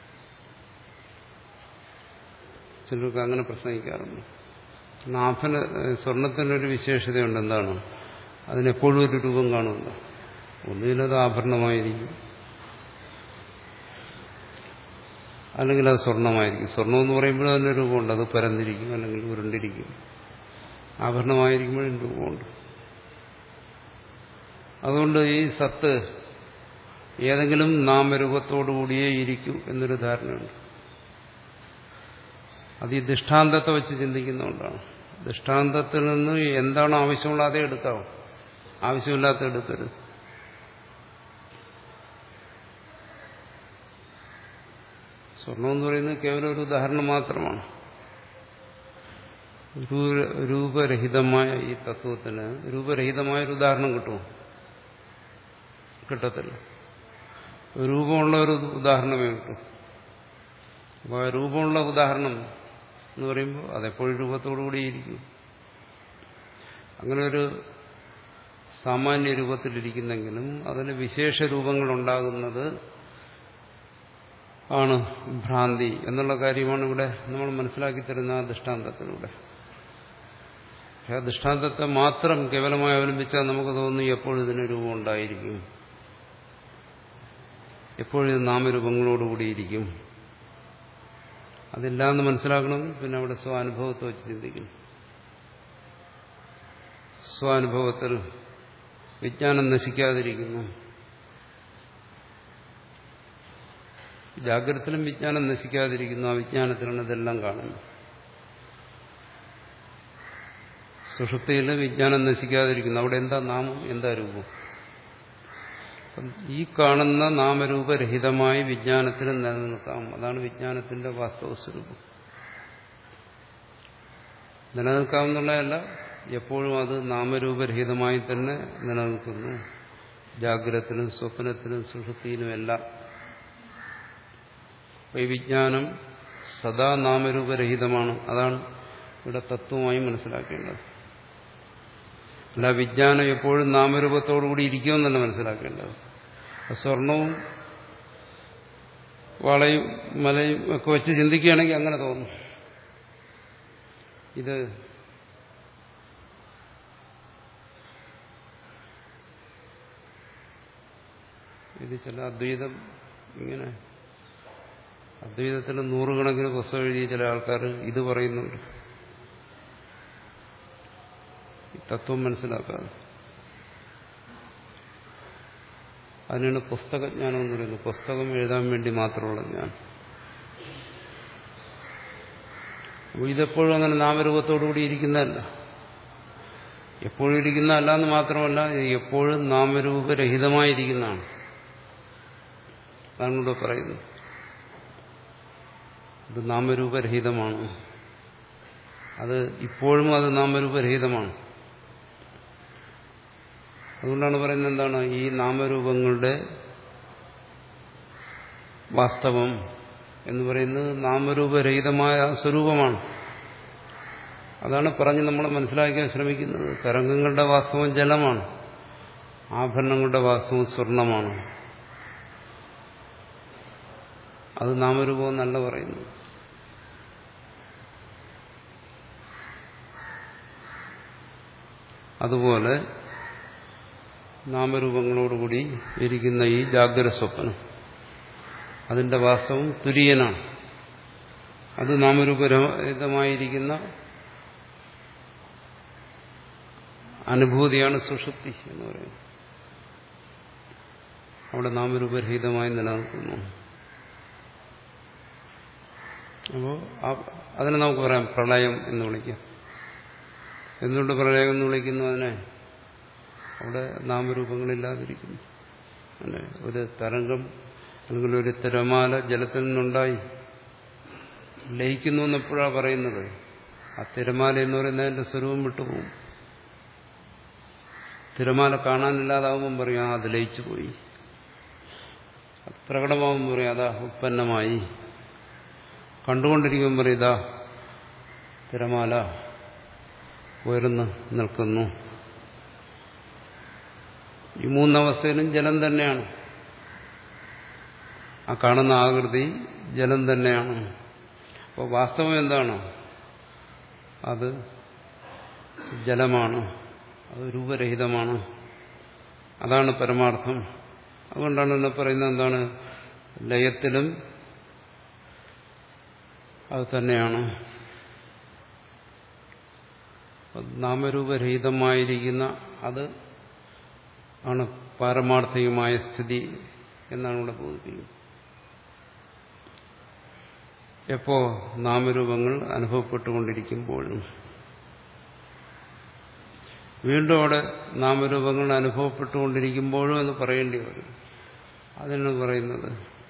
ചിലർക്ക് അങ്ങനെ പ്രസംഗിക്കാറുണ്ട് നാഭന് സ്വർണത്തിനൊരു വിശേഷതയുണ്ട് എന്താണ് അതിനെപ്പോഴും ഒരു രൂപം കാണുമല്ല ഒന്നുകിലത് ആഭരണമായിരിക്കും അല്ലെങ്കിൽ അത് സ്വർണമായിരിക്കും സ്വർണം എന്ന് പറയുമ്പോൾ അതിന് രൂപമുണ്ട് അത് പരന്നിരിക്കും അല്ലെങ്കിൽ ഉരുണ്ടിരിക്കും ആഭരണമായിരിക്കുമ്പോഴും രൂപമുണ്ട് അതുകൊണ്ട് ഈ സത്ത് ഏതെങ്കിലും നാമരൂപത്തോടുകൂടിയേ ഇരിക്കൂ എന്നൊരു ധാരണയുണ്ട് അത് ഈ ദൃഷ്ടാന്തത്തെ വെച്ച് ചിന്തിക്കുന്നതുകൊണ്ടാണ് ദൃഷ്ടാന്തത്തിൽ നിന്ന് എന്താണ് ആവശ്യമുള്ള അതേ എടുക്കാവും ആവശ്യമില്ലാത്ത എടുക്കരുത് സ്വർണം എന്ന് പറയുന്നത് കേവലം ഒരു ഉദാഹരണം മാത്രമാണ് രൂപരഹിതമായ ഈ തത്വത്തിന് രൂപരഹിതമായ ഒരു ഉദാഹരണം കിട്ടുമോ കിട്ടത്തില്ല രൂപമുള്ള ഒരു ഉദാഹരണമേ കിട്ടും അപ്പോൾ ആ രൂപമുള്ള ഉദാഹരണം എന്ന് പറയുമ്പോൾ അതെപ്പോഴും രൂപത്തോടുകൂടി ഇരിക്കും അങ്ങനെ ഒരു സാമാന്യ രൂപത്തിലിരിക്കുന്നെങ്കിലും അതിന് വിശേഷ രൂപങ്ങളുണ്ടാകുന്നത് ആണ് ഭ്രാന്തി എന്നുള്ള കാര്യമാണ് ഇവിടെ നമ്മൾ മനസ്സിലാക്കി തരുന്ന ആ ദൃഷ്ടാന്തത്തിലൂടെ ആ ദൃഷ്ടാന്തത്തെ മാത്രം കേവലമായി അവലംബിച്ചാൽ നമുക്ക് തോന്നുന്നു എപ്പോഴും ഇതിന് രൂപം ഉണ്ടായിരിക്കും എപ്പോഴും ഇത് നാമരൂപങ്ങളോടുകൂടിയിരിക്കും അതില്ല എന്ന് മനസ്സിലാക്കണം പിന്നെ അവിടെ സ്വാനുഭവത്തെ വെച്ച് ചിന്തിക്കണം സ്വാനുഭവത്തിൽ വിജ്ഞാനം നശിക്കാതിരിക്കുന്നു ജാഗ്രതത്തിലും വിജ്ഞാനം നശിക്കാതിരിക്കുന്നു ആ വിജ്ഞാനത്തിലാണ് ഇതെല്ലാം കാണുന്നത് സുഷുപ്തിയിലും വിജ്ഞാനം നശിക്കാതിരിക്കുന്നു അവിടെ എന്താ നാമം എന്താ രൂപം ഈ കാണുന്ന നാമരൂപരഹിതമായ വിജ്ഞാനത്തിന് നിലനിൽക്കാം അതാണ് വിജ്ഞാനത്തിന്റെ വാസ്തവ സ്വരൂപം നിലനിൽക്കാമെന്നുള്ളതല്ല എപ്പോഴും അത് നാമരൂപരഹിതമായി തന്നെ നിലനിൽക്കുന്നു ജാഗ്രതത്തിനും സ്വപ്നത്തിനും സുഷുപ്തിയിലുമെല്ലാം ഈ വിജ്ഞാനം സദാ നാമരൂപരഹിതമാണ് അതാണ് ഇവിടെ തത്വമായി മനസ്സിലാക്കേണ്ടത് അല്ല വിജ്ഞാനം എപ്പോഴും നാമരൂപത്തോടുകൂടി ഇരിക്കുമെന്നല്ല മനസ്സിലാക്കേണ്ടത് സ്വർണവും വളയും മലയും ഒക്കെ വെച്ച് ചിന്തിക്കുകയാണെങ്കിൽ അങ്ങനെ തോന്നും ഇത് ഇത് ചില അദ്വൈതം ഇങ്ങനെ അദ്വൈതത്തിൽ നൂറുകണക്കിന് പുസ്തകം എഴുതിയ ചില ആൾക്കാർ ഇത് പറയുന്നുണ്ട് തത്വം മനസ്സിലാക്കാതെ അതിനാണ് പുസ്തകജ്ഞാനം എന്ന് പറയുന്നത് പുസ്തകം എഴുതാൻ വേണ്ടി മാത്രമുള്ള ജ്ഞാനം അപ്പോൾ ഇതെപ്പോഴും അങ്ങനെ നാമരൂപത്തോടുകൂടി ഇരിക്കുന്നതല്ല എപ്പോഴും ഇരിക്കുന്നതല്ല എന്ന് മാത്രമല്ല ഇത് എപ്പോഴും നാമരൂപരഹിതമായിരിക്കുന്നതാണ് അതാണ് ഇവിടെ പറയുന്നത് ഇത് നാമരൂപരഹിതമാണ് അത് ഇപ്പോഴും അത് നാമരൂപരഹിതമാണ് അതുകൊണ്ടാണ് പറയുന്നത് എന്താണ് ഈ നാമരൂപങ്ങളുടെ വാസ്തവം എന്ന് പറയുന്നത് നാമരൂപരഹിതമായ സ്വരൂപമാണ് അതാണ് പറഞ്ഞ് നമ്മൾ മനസ്സിലാക്കാൻ ശ്രമിക്കുന്നത് തരംഗങ്ങളുടെ വാസ്തവം ജലമാണ് ആഭരണങ്ങളുടെ വാസ്തവം സ്വർണമാണ് അത് നാമരൂപം എന്നല്ല പറയുന്നു അതുപോലെ നാമരൂപങ്ങളോടുകൂടി ഇരിക്കുന്ന ഈ ജാഗ്രത സ്വപ്നം അതിന്റെ വാസ്തവം തുര്യനാണ് അത് നാമരൂപരഹിതമായിരിക്കുന്ന അനുഭൂതിയാണ് സുഷുപ്തി എന്ന് പറയുന്നത് അവിടെ നാമരൂപരഹിതമായി നിലനിൽക്കുന്നു അപ്പോൾ അതിനെ നമുക്ക് പറയാം പ്രളയം എന്ന് വിളിക്കാം എന്തുകൊണ്ട് പ്രളയം എന്ന് വിളിക്കുന്നു അതിനെ അവിടെ നാമരൂപങ്ങളില്ലാതിരിക്കുന്നു അല്ലെ ഒരു തരംഗം അല്ലെങ്കിൽ ഒരു തിരമാല ജലത്തിൽ നിന്നുണ്ടായി ലയിക്കുന്നു എന്നെപ്പോഴാണ് പറയുന്നത് ആ തിരമാല എന്ന് പറയുന്നതിന്റെ സ്വരൂപം വിട്ടുപോകും തിരമാല കാണാനില്ലാതാവുമ്പം പറയും അത് ലയിച്ചു പോയി പ്രകടമാകുമ്പോൾ പറയും അതാ ഉത്പന്നമായി കണ്ടുകൊണ്ടിരിക്കുമ്പോൾ പറയും ഇതാ തിരമാല ഉയർന്നു നിൽക്കുന്നു ഈ മൂന്നവസ്ഥയിലും ജലം തന്നെയാണ് ആ കാണുന്ന ആകൃതി ജലം തന്നെയാണ് അപ്പോൾ വാസ്തവം എന്താണ് അത് ജലമാണ് അത് രൂപരഹിതമാണ് അതാണ് പരമാർത്ഥം അതുകൊണ്ടാണ് എന്നെ പറയുന്നത് എന്താണ് ലയത്തിലും അത് തന്നെയാണ് നാമരൂപരഹിതമായിരിക്കുന്ന അത് ആണ് പാരമാർത്ഥികമായ സ്ഥിതി എന്നാണ് ഇവിടെ ബോധിപ്പിക്കുന്നത് എപ്പോ നാമരൂപങ്ങൾ അനുഭവപ്പെട്ടുകൊണ്ടിരിക്കുമ്പോഴും വീണ്ടും അവിടെ നാമരൂപങ്ങൾ അനുഭവപ്പെട്ടുകൊണ്ടിരിക്കുമ്പോഴും എന്ന് പറയേണ്ടി വരും അതിനാണ് പറയുന്നത്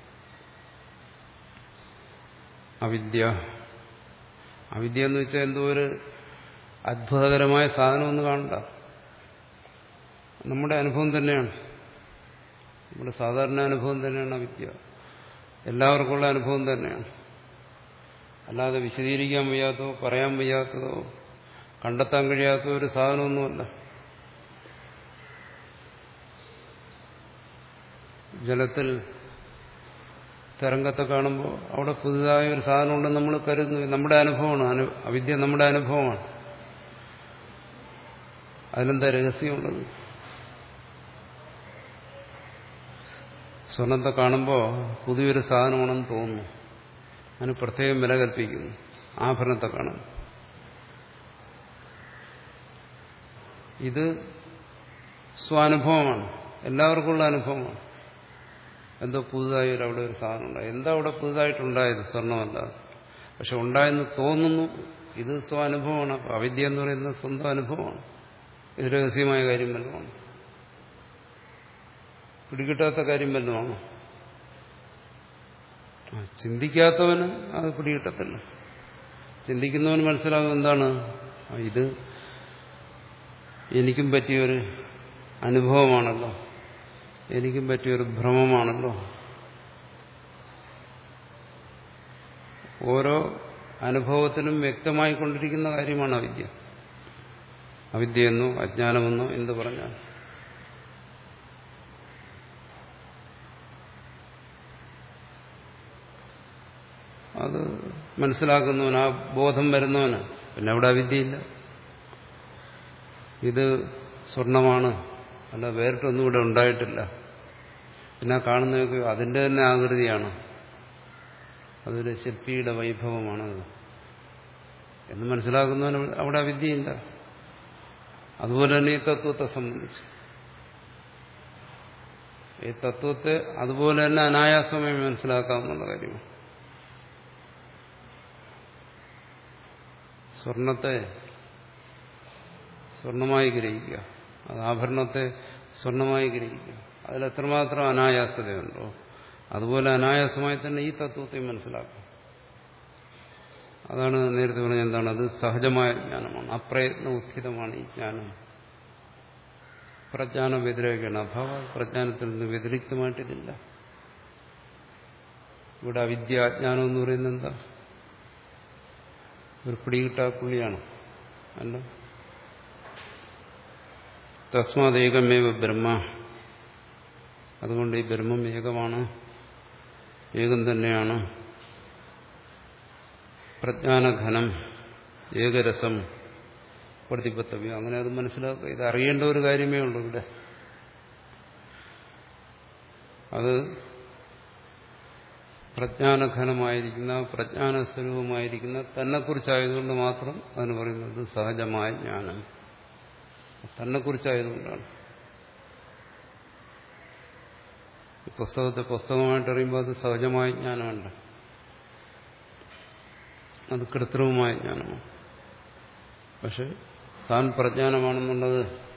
അവിദ്യ അവിദ്യ എന്ന് വെച്ചാൽ എന്തോ ഒരു അത്ഭുതകരമായ സാധനമൊന്നും കാണണ്ട നമ്മുടെ അനുഭവം തന്നെയാണ് നമ്മുടെ സാധാരണ അനുഭവം തന്നെയാണ് അവിദ്യ എല്ലാവർക്കുള്ള അനുഭവം തന്നെയാണ് അല്ലാതെ വിശദീകരിക്കാൻ വയ്യാത്തതോ പറയാൻ വയ്യാത്തതോ കണ്ടെത്താൻ കഴിയാത്ത ഒരു സാധനമൊന്നുമല്ല ജലത്തിൽ തരംഗത്തെ കാണുമ്പോൾ അവിടെ പുതുതായ ഒരു സാധനം ഉണ്ടെന്ന് നമ്മൾ കരുതുന്നു നമ്മുടെ അനുഭവമാണ് അനു അവിദ്യ നമ്മുടെ അനുഭവമാണ് അതിലെന്താ രഹസ്യമുള്ളത് സ്വർണത്തെ കാണുമ്പോൾ പുതിയൊരു സാധനമാണെന്ന് തോന്നുന്നു അതിന് പ്രത്യേകം വില കൽപ്പിക്കുന്നു ആഭരണത്തെ കാണാൻ ഇത് സ്വാനുഭവമാണ് എല്ലാവർക്കുമുള്ള അനുഭവമാണ് എന്തോ പുതുതായി ഒരു അവിടെ ഒരു സാധനം ഉണ്ടായി എന്താ അവിടെ പുതുതായിട്ടുണ്ടായത് സ്വർണ്ണമല്ല പക്ഷെ ഉണ്ടായെന്ന് തോന്നുന്നു ഇത് സ്വാനുഭവമാണ് അവിദ്യ എന്ന് പറയുന്നത് സ്വന്തം അനുഭവമാണ് ഇത് രഹസ്യമായ കാര്യം വല്ലതുമാണ് പിടികിട്ടാത്ത കാര്യം വല്ലതുമാണ് ചിന്തിക്കാത്തവന് അത് പിടികിട്ടത്തില്ല ചിന്തിക്കുന്നവന് മനസ്സിലാകും എന്താണ് ഇത് എനിക്കും പറ്റിയൊരു അനുഭവമാണല്ലോ എനിക്കും പറ്റിയൊരു ഭ്രമമാണല്ലോ ഓരോ അനുഭവത്തിലും വ്യക്തമായിക്കൊണ്ടിരിക്കുന്ന കാര്യമാണ് അവിദ്യ അവിദ്യയെന്നോ അജ്ഞാനമെന്നോ എന്ത് പറഞ്ഞാൽ അത് മനസ്സിലാക്കുന്നവന് ആ ബോധം വരുന്നവന് പിന്നെ അവിടെ അവിദ്യയില്ല ഇത് സ്വർണമാണ് അല്ല വേറിട്ടൊന്നും ഇവിടെ ഉണ്ടായിട്ടില്ല പിന്നെ കാണുന്നതൊക്കെ അതിന്റെ തന്നെ ആകൃതിയാണ് അതൊരു ശില്പിയുടെ വൈഭവമാണത് എന്ന് മനസ്സിലാക്കുന്നവന് അവിടെ അവിദ്യയില്ല അതുപോലെ തന്നെ ഈ തത്വത്തെ സംബന്ധിച്ച് ഈ തത്വത്തെ അതുപോലെ തന്നെ അനായാസമായി മനസ്സിലാക്കാവുന്ന കാര്യമാണ് സ്വർണത്തെ സ്വർണമായി ഗ്രഹിക്കുക അത് ആഭരണത്തെ സ്വർണമായി ഗ്രഹിക്കുക അതിൽ എത്രമാത്രം അനായാസതയുണ്ടോ അതുപോലെ അനായാസമായി തന്നെ ഈ തത്വത്തെ മനസ്സിലാക്കാം അതാണ് നേരത്തെ പറഞ്ഞ എന്താണ് അത് സഹജമായ ജ്ഞാനമാണ് അപ്രയത്ന ഉത്ഥിതമാണ് ഈ ജ്ഞാനം പ്രജ്ഞാനം വ്യതിരേകമാണ് അഭാവ പ്രജ്ഞാനത്തിൽ നിന്ന് വ്യതിരിക്തമായിട്ടില്ല ഇവിടെ അവിദ്യാജ്ഞാനം എന്ന് പറയുന്നത് എന്താ ഒരു പിടികിട്ടാ പുള്ളിയാണ് അല്ല തസ്മാത് ഏകമേവ ബ്രഹ്മ അതുകൊണ്ട് ഈ ബ്രഹ്മം ഏകമാണ് ഏകം തന്നെയാണ് പ്രജ്ഞാനഘനം ഏകരസം പ്രതിപത്തവ്യം അങ്ങനെ അത് മനസ്സിലാക്കുക ഇത് അറിയേണ്ട ഒരു കാര്യമേ ഉള്ളൂ ഇവിടെ അത് പ്രജ്ഞാനഘനമായിരിക്കുന്ന പ്രജ്ഞാനസ്വരൂപമായിരിക്കുന്ന തന്നെക്കുറിച്ചായതുകൊണ്ട് മാത്രം അതിന് പറയുന്നത് സഹജമായ ജ്ഞാനം തന്നെക്കുറിച്ചായതുകൊണ്ടാണ് പുസ്തകത്തെ പുസ്തകമായിട്ട് അറിയുമ്പോൾ അത് സഹജമായ ജ്ഞാനമല്ല അത് കൃത്രിമമായ ജ്ഞാനമാണ് പക്ഷെ താൻ പ്രജ്ഞാനമാണെന്നുള്ളത്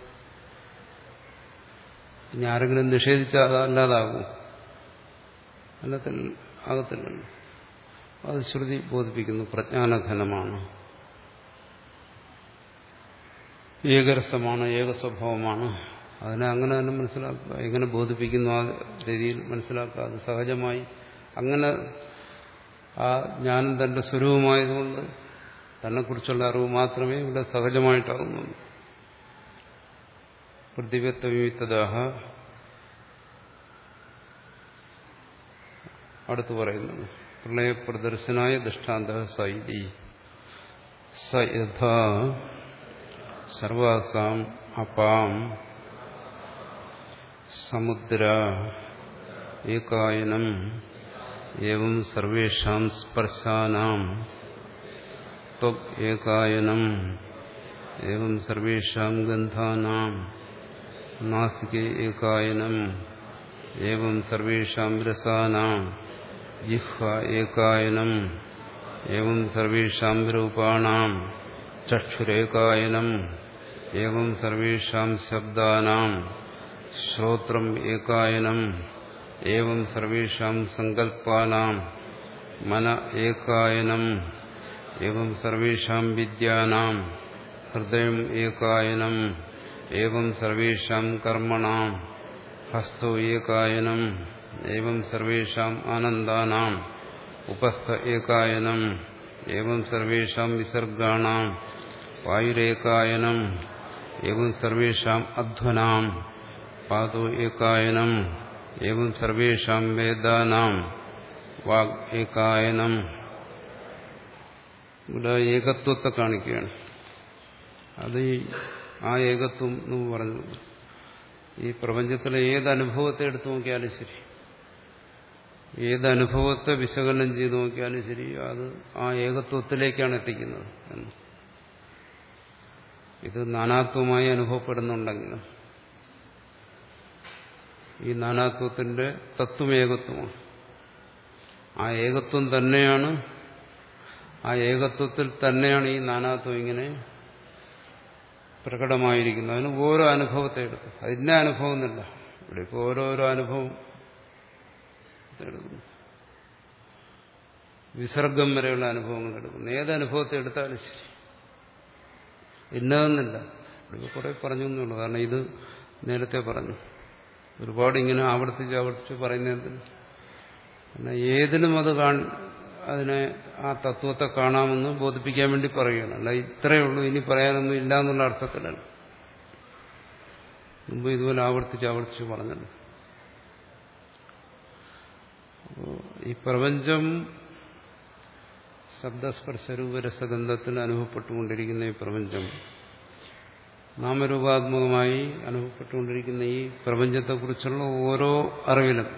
ഇനി ആരെങ്കിലും നിഷേധിച്ചാൽ അതല്ലാതാകും അല്ലത്തിൽ ആകത്തില്ലല്ലോ അത് ശ്രുതി ബോധിപ്പിക്കുന്നു പ്രജ്ഞാനഘനമാണ് ഏകരസമാണ് ഏകസ്വഭാവമാണ് അതിനെ അങ്ങനെ തന്നെ മനസ്സിലാക്കുക എങ്ങനെ ബോധിപ്പിക്കുന്നു ആ രീതിയിൽ മനസ്സിലാക്കുക അത് സഹജമായി അങ്ങനെ ആ ജ്ഞാനം തന്റെ സ്വരൂപമായതുകൊണ്ട് തന്നെക്കുറിച്ചുള്ള അറിവ് മാത്രമേ ഇവിടെ സഹജമായിട്ടാകുന്നുള്ളൂ പ്രതിപത്വവിമിത്തദാഹ അടുത്ത് പറയുന്നത് പ്രളയപ്രദർശനായ ദൃഷ്ടാന്ത സൈതി സ യഥാ സർവാസാം അപാം സമുദ്ര ഏകായനം ഏവം സർവേഷാം സ്പർശാനാം ത്വക് ഏകായനം ഏവം സർവേഷാം ഗന്ധാനാം നാസികേ ഏകായനം ഏവം സർവേഷാം രസാനാം ജിഹ്വ ഏകായനം ഏവം സർവേഷാം രൂപാണാം ചക്ഷുരേകായനം ഏവം സർവേഷാം ശബ്ദാനാം ശ്രോത്രം ഏകായനം ഏവം സർവേഷാം സങ്കല്പാനാം മന ഏകായനം ഏവം സർവേഷാം വിദ്യാനാം ഹൃദയം ഏകായനം ഏവം സർവേഷാം കർമ്മണാം ഹസ്തോ ഏകായനം ഏവം സർവേഷാം ആനന്ദാനാം ഉപസ്ഥ ഏകായനം ഏവം സർവേഷാം വിസർഗാണാം വായുരേകായനം ഏവം സർവേഷാം അധ്വനാം പാദോ ഏകായനം ഏവം സർവേഷാം വേദാനാം വാഗ് ഏകായനം ഇവിടെ ഏകത്വത്തെ കാണിക്കുകയാണ് അത് ഈ ആ ഏകത്വം എന്ന് പറഞ്ഞത് ഈ പ്രപഞ്ചത്തിലെ ഏത് അനുഭവത്തെ എടുത്തു നോക്കിയാലും ശരി ഏത് അനുഭവത്തെ വിശകലനം ചെയ്ത് നോക്കിയാലും ശരി അത് ആ ഏകത്വത്തിലേക്കാണ് എത്തിക്കുന്നത് എന്ന് ഇത് നാനാത്വമായി അനുഭവപ്പെടുന്നുണ്ടെങ്കിലും ഈ നാനാത്വത്തിന്റെ തത്വം ഏകത്വമാണ് ആ ഏകത്വം തന്നെയാണ് ആ ഏകത്വത്തിൽ തന്നെയാണ് ഈ നാനാത്വം ഇങ്ങനെ പ്രകടമായിരിക്കുന്നത് അതിന് ഓരോ അനുഭവത്തെ എടുക്കും അതിന്റെ അനുഭവം എന്നല്ല ഇവിടെ ഇപ്പോൾ ഓരോരോ അനുഭവം എടുക്കുന്നു വിസർഗം വരെയുള്ള അനുഭവങ്ങൾ എടുക്കുന്നു ഏത് അനുഭവത്തെ എടുത്താലും ശരി ഇന്നതെന്നില്ല ഇവിടെ കുറെ പറഞ്ഞു എന്നുള്ളൂ കാരണം ഇത് നേരത്തെ പറഞ്ഞു ഒരുപാട് ഇങ്ങനെ ആവർത്തിച്ച് ആവർത്തിച്ച് പറയുന്നതിന് കാരണം ഏതിനും അത് കാണ അതിനെ ആ തത്വത്തെ കാണാമെന്ന് ബോധിപ്പിക്കാൻ വേണ്ടി പറയുകയാണ് അല്ല ഇത്രയേ ഉള്ളൂ ഇനി പറയാനൊന്നും ഇല്ല എന്നുള്ള അർത്ഥത്തിലല്ല മുമ്പ് ഇതുപോലെ ആവർത്തിച്ച് ആവർത്തിച്ച് പറഞ്ഞല്ലോ ഈ പ്രപഞ്ചം ശബ്ദസ്പർശരൂപരസഗന്ധത്തിൽ അനുഭവപ്പെട്ടുകൊണ്ടിരിക്കുന്ന ഈ പ്രപഞ്ചം നാമരൂപാത്മകമായി അനുഭവപ്പെട്ടുകൊണ്ടിരിക്കുന്ന ഈ പ്രപഞ്ചത്തെക്കുറിച്ചുള്ള ഓരോ അറിവിലും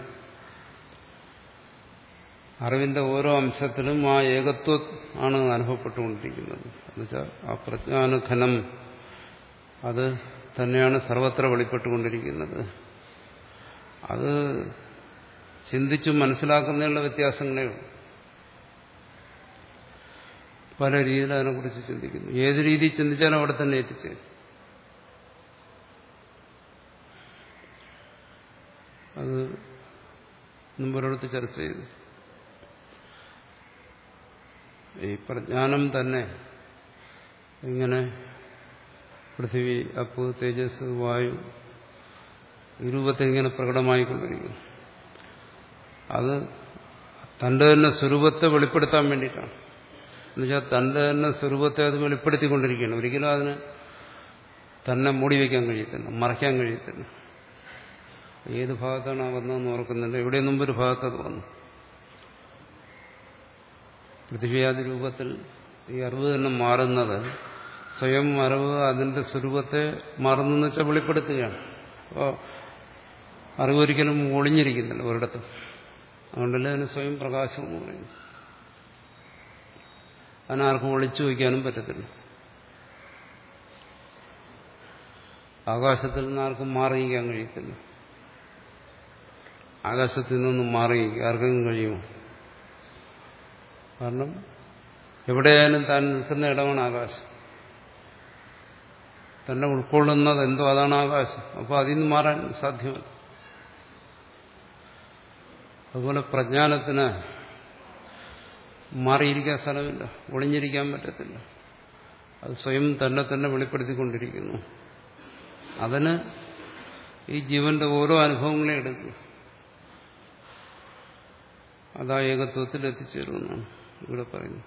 അറിവിന്റെ ഓരോ അംശത്തിലും ആ ഏകത്വം ആണ് അനുഭവപ്പെട്ടുകൊണ്ടിരിക്കുന്നത് എന്നുവെച്ചാൽ ആ പ്രജ്ഞാനഘനം അത് തന്നെയാണ് സർവത്ര വെളിപ്പെട്ടുകൊണ്ടിരിക്കുന്നത് അത് ചിന്തിച്ചു മനസ്സിലാക്കുന്നതിനുള്ള വ്യത്യാസങ്ങളേ ഉള്ളൂ പല രീതിയിൽ അതിനെക്കുറിച്ച് ചിന്തിക്കുന്നു ഏത് രീതിയിൽ ചിന്തിച്ചാലും അവിടെ തന്നെ എത്തിച്ചേരും അത് മുമ്പൊരിടത്ത് ചർച്ച ചെയ്തു ഈ പ്രജ്ഞാനം തന്നെ ഇങ്ങനെ പൃഥിവി അപ്പ് തേജസ് വായു ഈ രൂപത്തിൽ ഇങ്ങനെ പ്രകടമായിക്കൊണ്ടിരിക്കുന്നു അത് തന്റെ തന്നെ സ്വരൂപത്തെ വെളിപ്പെടുത്താൻ വേണ്ടിയിട്ടാണ് എന്നുവെച്ചാൽ തന്റെ തന്നെ സ്വരൂപത്തെ അത് വെളിപ്പെടുത്തിക്കൊണ്ടിരിക്കുകയാണ് ഒരിക്കലും അതിന് തന്നെ മൂടി വയ്ക്കാൻ കഴിയത്തില്ല മറയ്ക്കാൻ കഴിയത്തില്ല ഏത് ഭാഗത്താണ് ആ വന്നതെന്ന് ഓർക്കുന്നില്ല ഇവിടെ മുമ്പൊരു ഭാഗത്ത് അത് വന്നു പൃഥ്വിയാദി രൂപത്തിൽ ഈ അറിവ് തന്നെ മാറുന്നത് സ്വയം അറിവ് അതിന്റെ സ്വരൂപത്തെ മാറുന്നെന്ന് വെച്ചാൽ വെളിപ്പെടുത്തുകയാണ് അപ്പോൾ അറിവ് ഒരിക്കലും ഒളിഞ്ഞിരിക്കുന്നില്ല ഒരിടത്തും അതുകൊണ്ടല്ലേ അതിന് സ്വയം പ്രകാശം എന്ന് പറയുന്നു അതിനാർക്കും ഒളിച്ചു വയ്ക്കാനും പറ്റത്തില്ല ആകാശത്തിൽ നിന്ന് ആർക്കും മാറിയിക്കാൻ കഴിയത്തില്ല ആകാശത്തിൽ നിന്നൊന്നും മാറി ആർക്കെങ്കിലും കഴിയുമോ കാരണം എവിടെയായാലും താൻ നിൽക്കുന്ന ഇടമാണ് ആകാശം തന്നെ ഉൾക്കൊള്ളുന്നത് എന്തോ അതാണ് ആകാശം അപ്പോൾ അതിൽ നിന്ന് മാറാൻ സാധ്യമല്ല അതുപോലെ പ്രജ്ഞാനത്തിന് മാറിയിരിക്കാൻ സ്ഥലമില്ല ഒളിഞ്ഞിരിക്കാൻ പറ്റത്തില്ല അത് സ്വയം തന്നെ തന്നെ വെളിപ്പെടുത്തിക്കൊണ്ടിരിക്കുന്നു അതിന് ഈ ജീവന്റെ ഓരോ അനുഭവങ്ങളെ എടുക്കുക അതാ ഏകത്വത്തിൽ എത്തിച്ചേരുമെന്നാണ് ഇവിടെ പറയുന്നത്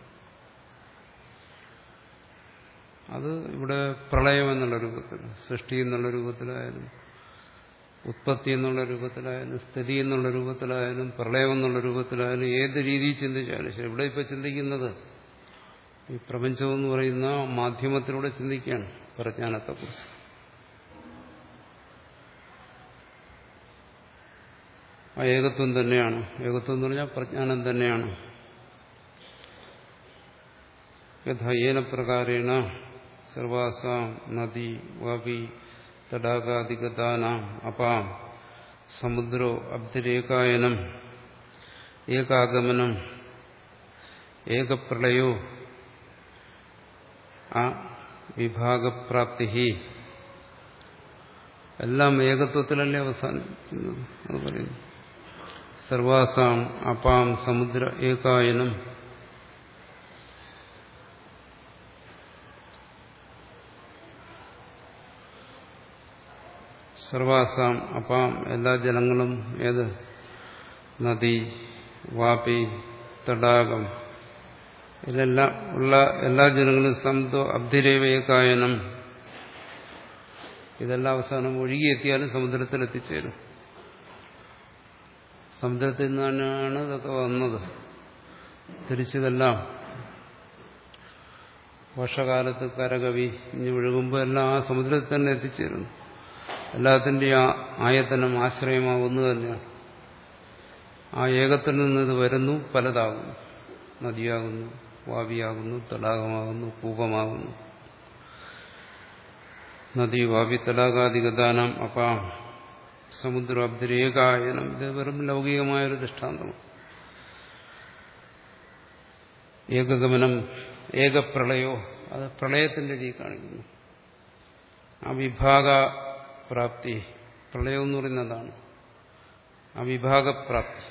അത് ഇവിടെ പ്രളയം എന്നുള്ള രൂപത്തിൽ സൃഷ്ടി എന്നുള്ള രൂപത്തിലായാലും ഉത്പത്തി എന്നുള്ള രൂപത്തിലായാലും സ്ഥിതി എന്നുള്ള രൂപത്തിലായാലും പ്രളയം എന്നുള്ള രൂപത്തിലായാലും ഏത് രീതിയിൽ ചിന്തിച്ചാലും ശരി ഇവിടെ ഇപ്പൊ ചിന്തിക്കുന്നത് ഈ പ്രപഞ്ചം എന്ന് പറയുന്ന മാധ്യമത്തിലൂടെ ചിന്തിക്കുകയാണ് പ്രജ്ഞാനത്തെക്കുറിച്ച് ആ ഏകത്വം തന്നെയാണ് ഏകത്വം എന്ന് പറഞ്ഞാൽ പ്രജ്ഞാനം തന്നെയാണ് യഥേന പ്രകാരേണ സർവാസാം നദി വപി തടാകാദിഗതാനാം അപാം സമുദ്രോ അബ്ദിരേകായനം ഏകാഗമനം ഏകപ്രളയോ ആ വിഭാഗപ്രാപ്തി എല്ലാം ഏകത്വത്തിലല്ലേ അവസാനിക്കുന്നത് അത് പറയുന്നു സർവാസാം അപാം സമുദ്ര ഏകായനം സർവാസാം അപ്പാം എല്ലാ ജലങ്ങളും ഏത് നദി വാപി തടാകം ഇതിലെല്ലാം ഉള്ള എല്ലാ ജനങ്ങളും സന്തോ അബ്ധിരേവയക്കായനം ഇതെല്ലാം അവസാനം ഒഴുകിയെത്തിയാലും സമുദ്രത്തിൽ എത്തിച്ചേരും സമുദ്രത്തിൽ നിന്നാണ് ഇതൊക്കെ വന്നത് തിരിച്ചതെല്ലാം വർഷകാലത്ത് കരകവി ഇനി ഒഴുകുമ്പോൾ എല്ലാം ആ സമുദ്രത്തിൽ തന്നെ എത്തിച്ചേരുന്നു എല്ലാത്തിൻ്റെയും ആയത്തനം ആശ്രയമാവുന്നു തന്നെയാണ് ആ ഏകത്തിൽ നിന്ന് ഇത് വരുന്നു പലതാകുന്നു നദിയാകുന്നു വാവിയാകുന്നു തടാകമാകുന്നു കൂപമാകുന്നു നദി വാവി തടാകാദിഗതാനം അപ്പാം സമുദ്രാബ്ദിരേകായനം ഇത് വെറും ലൗകികമായൊരു ദൃഷ്ടാന്തമാണ് ഏകഗമനം ഏകപ്രളയോ അത് പ്രളയത്തിന്റെ രീതി കാണിക്കുന്നു ആ വിഭാഗ പ്രാപ്തി പ്രളയം എന്ന് പറയുന്നതാണ് ആ വിഭാഗപ്രാപ്തി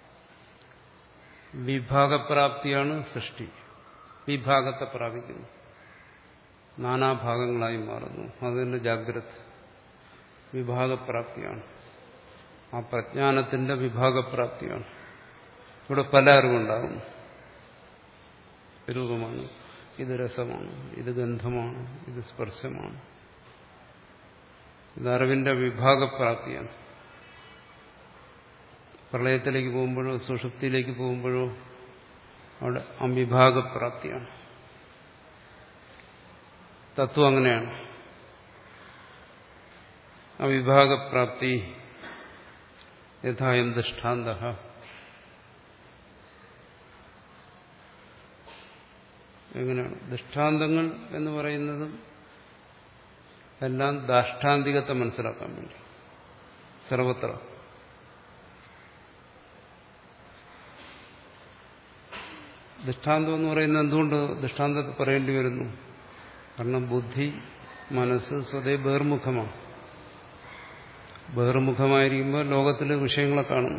വിഭാഗപ്രാപ്തിയാണ് സൃഷ്ടി വിഭാഗത്തെ പ്രാപിക്കുന്നു നാനാഭാഗങ്ങളായി മാറുന്നു അതിന്റെ ജാഗ്രത വിഭാഗപ്രാപ്തിയാണ് ആ പ്രജ്ഞാനത്തിന്റെ വിഭാഗപ്രാപ്തിയാണ് ഇവിടെ പല അറിവുണ്ടാകുന്നു രൂപമാണ് ഇത് രസമാണ് ഇത് ഗന്ധമാണ് ഇത് സ്പർശമാണ് ഇത് അറിവിന്റെ വിഭാഗപ്രാപ്തിയാണ് പ്രളയത്തിലേക്ക് പോകുമ്പോഴോ സുഷുപ്തിയിലേക്ക് പോകുമ്പോഴോ അവിടെ അവിഭാഗപ്രാപ്തിയാണ് തത്വം അങ്ങനെയാണ് അവിഭാഗപ്രാപ്തി യഥായം ദൃഷ്ടാന്ത എങ്ങനെയാണ് ദൃഷ്ടാന്തങ്ങൾ എന്ന് പറയുന്നതും എല്ലാം ദാഷ്ടാന്തികത്തെ മനസ്സിലാക്കാൻ വേണ്ടി സർവത്ര ദൃഷ്ടാന്തം എന്ന് പറയുന്നത് എന്തുകൊണ്ട് ദൃഷ്ടാന്തത്തെ പറയേണ്ടി വരുന്നു കാരണം ബുദ്ധി മനസ്സ് സ്വതേ ബഹിർമുഖമാണ് ബഹിർമുഖമായിരിക്കുമ്പോൾ ലോകത്തിലെ വിഷയങ്ങളെ കാണുന്നു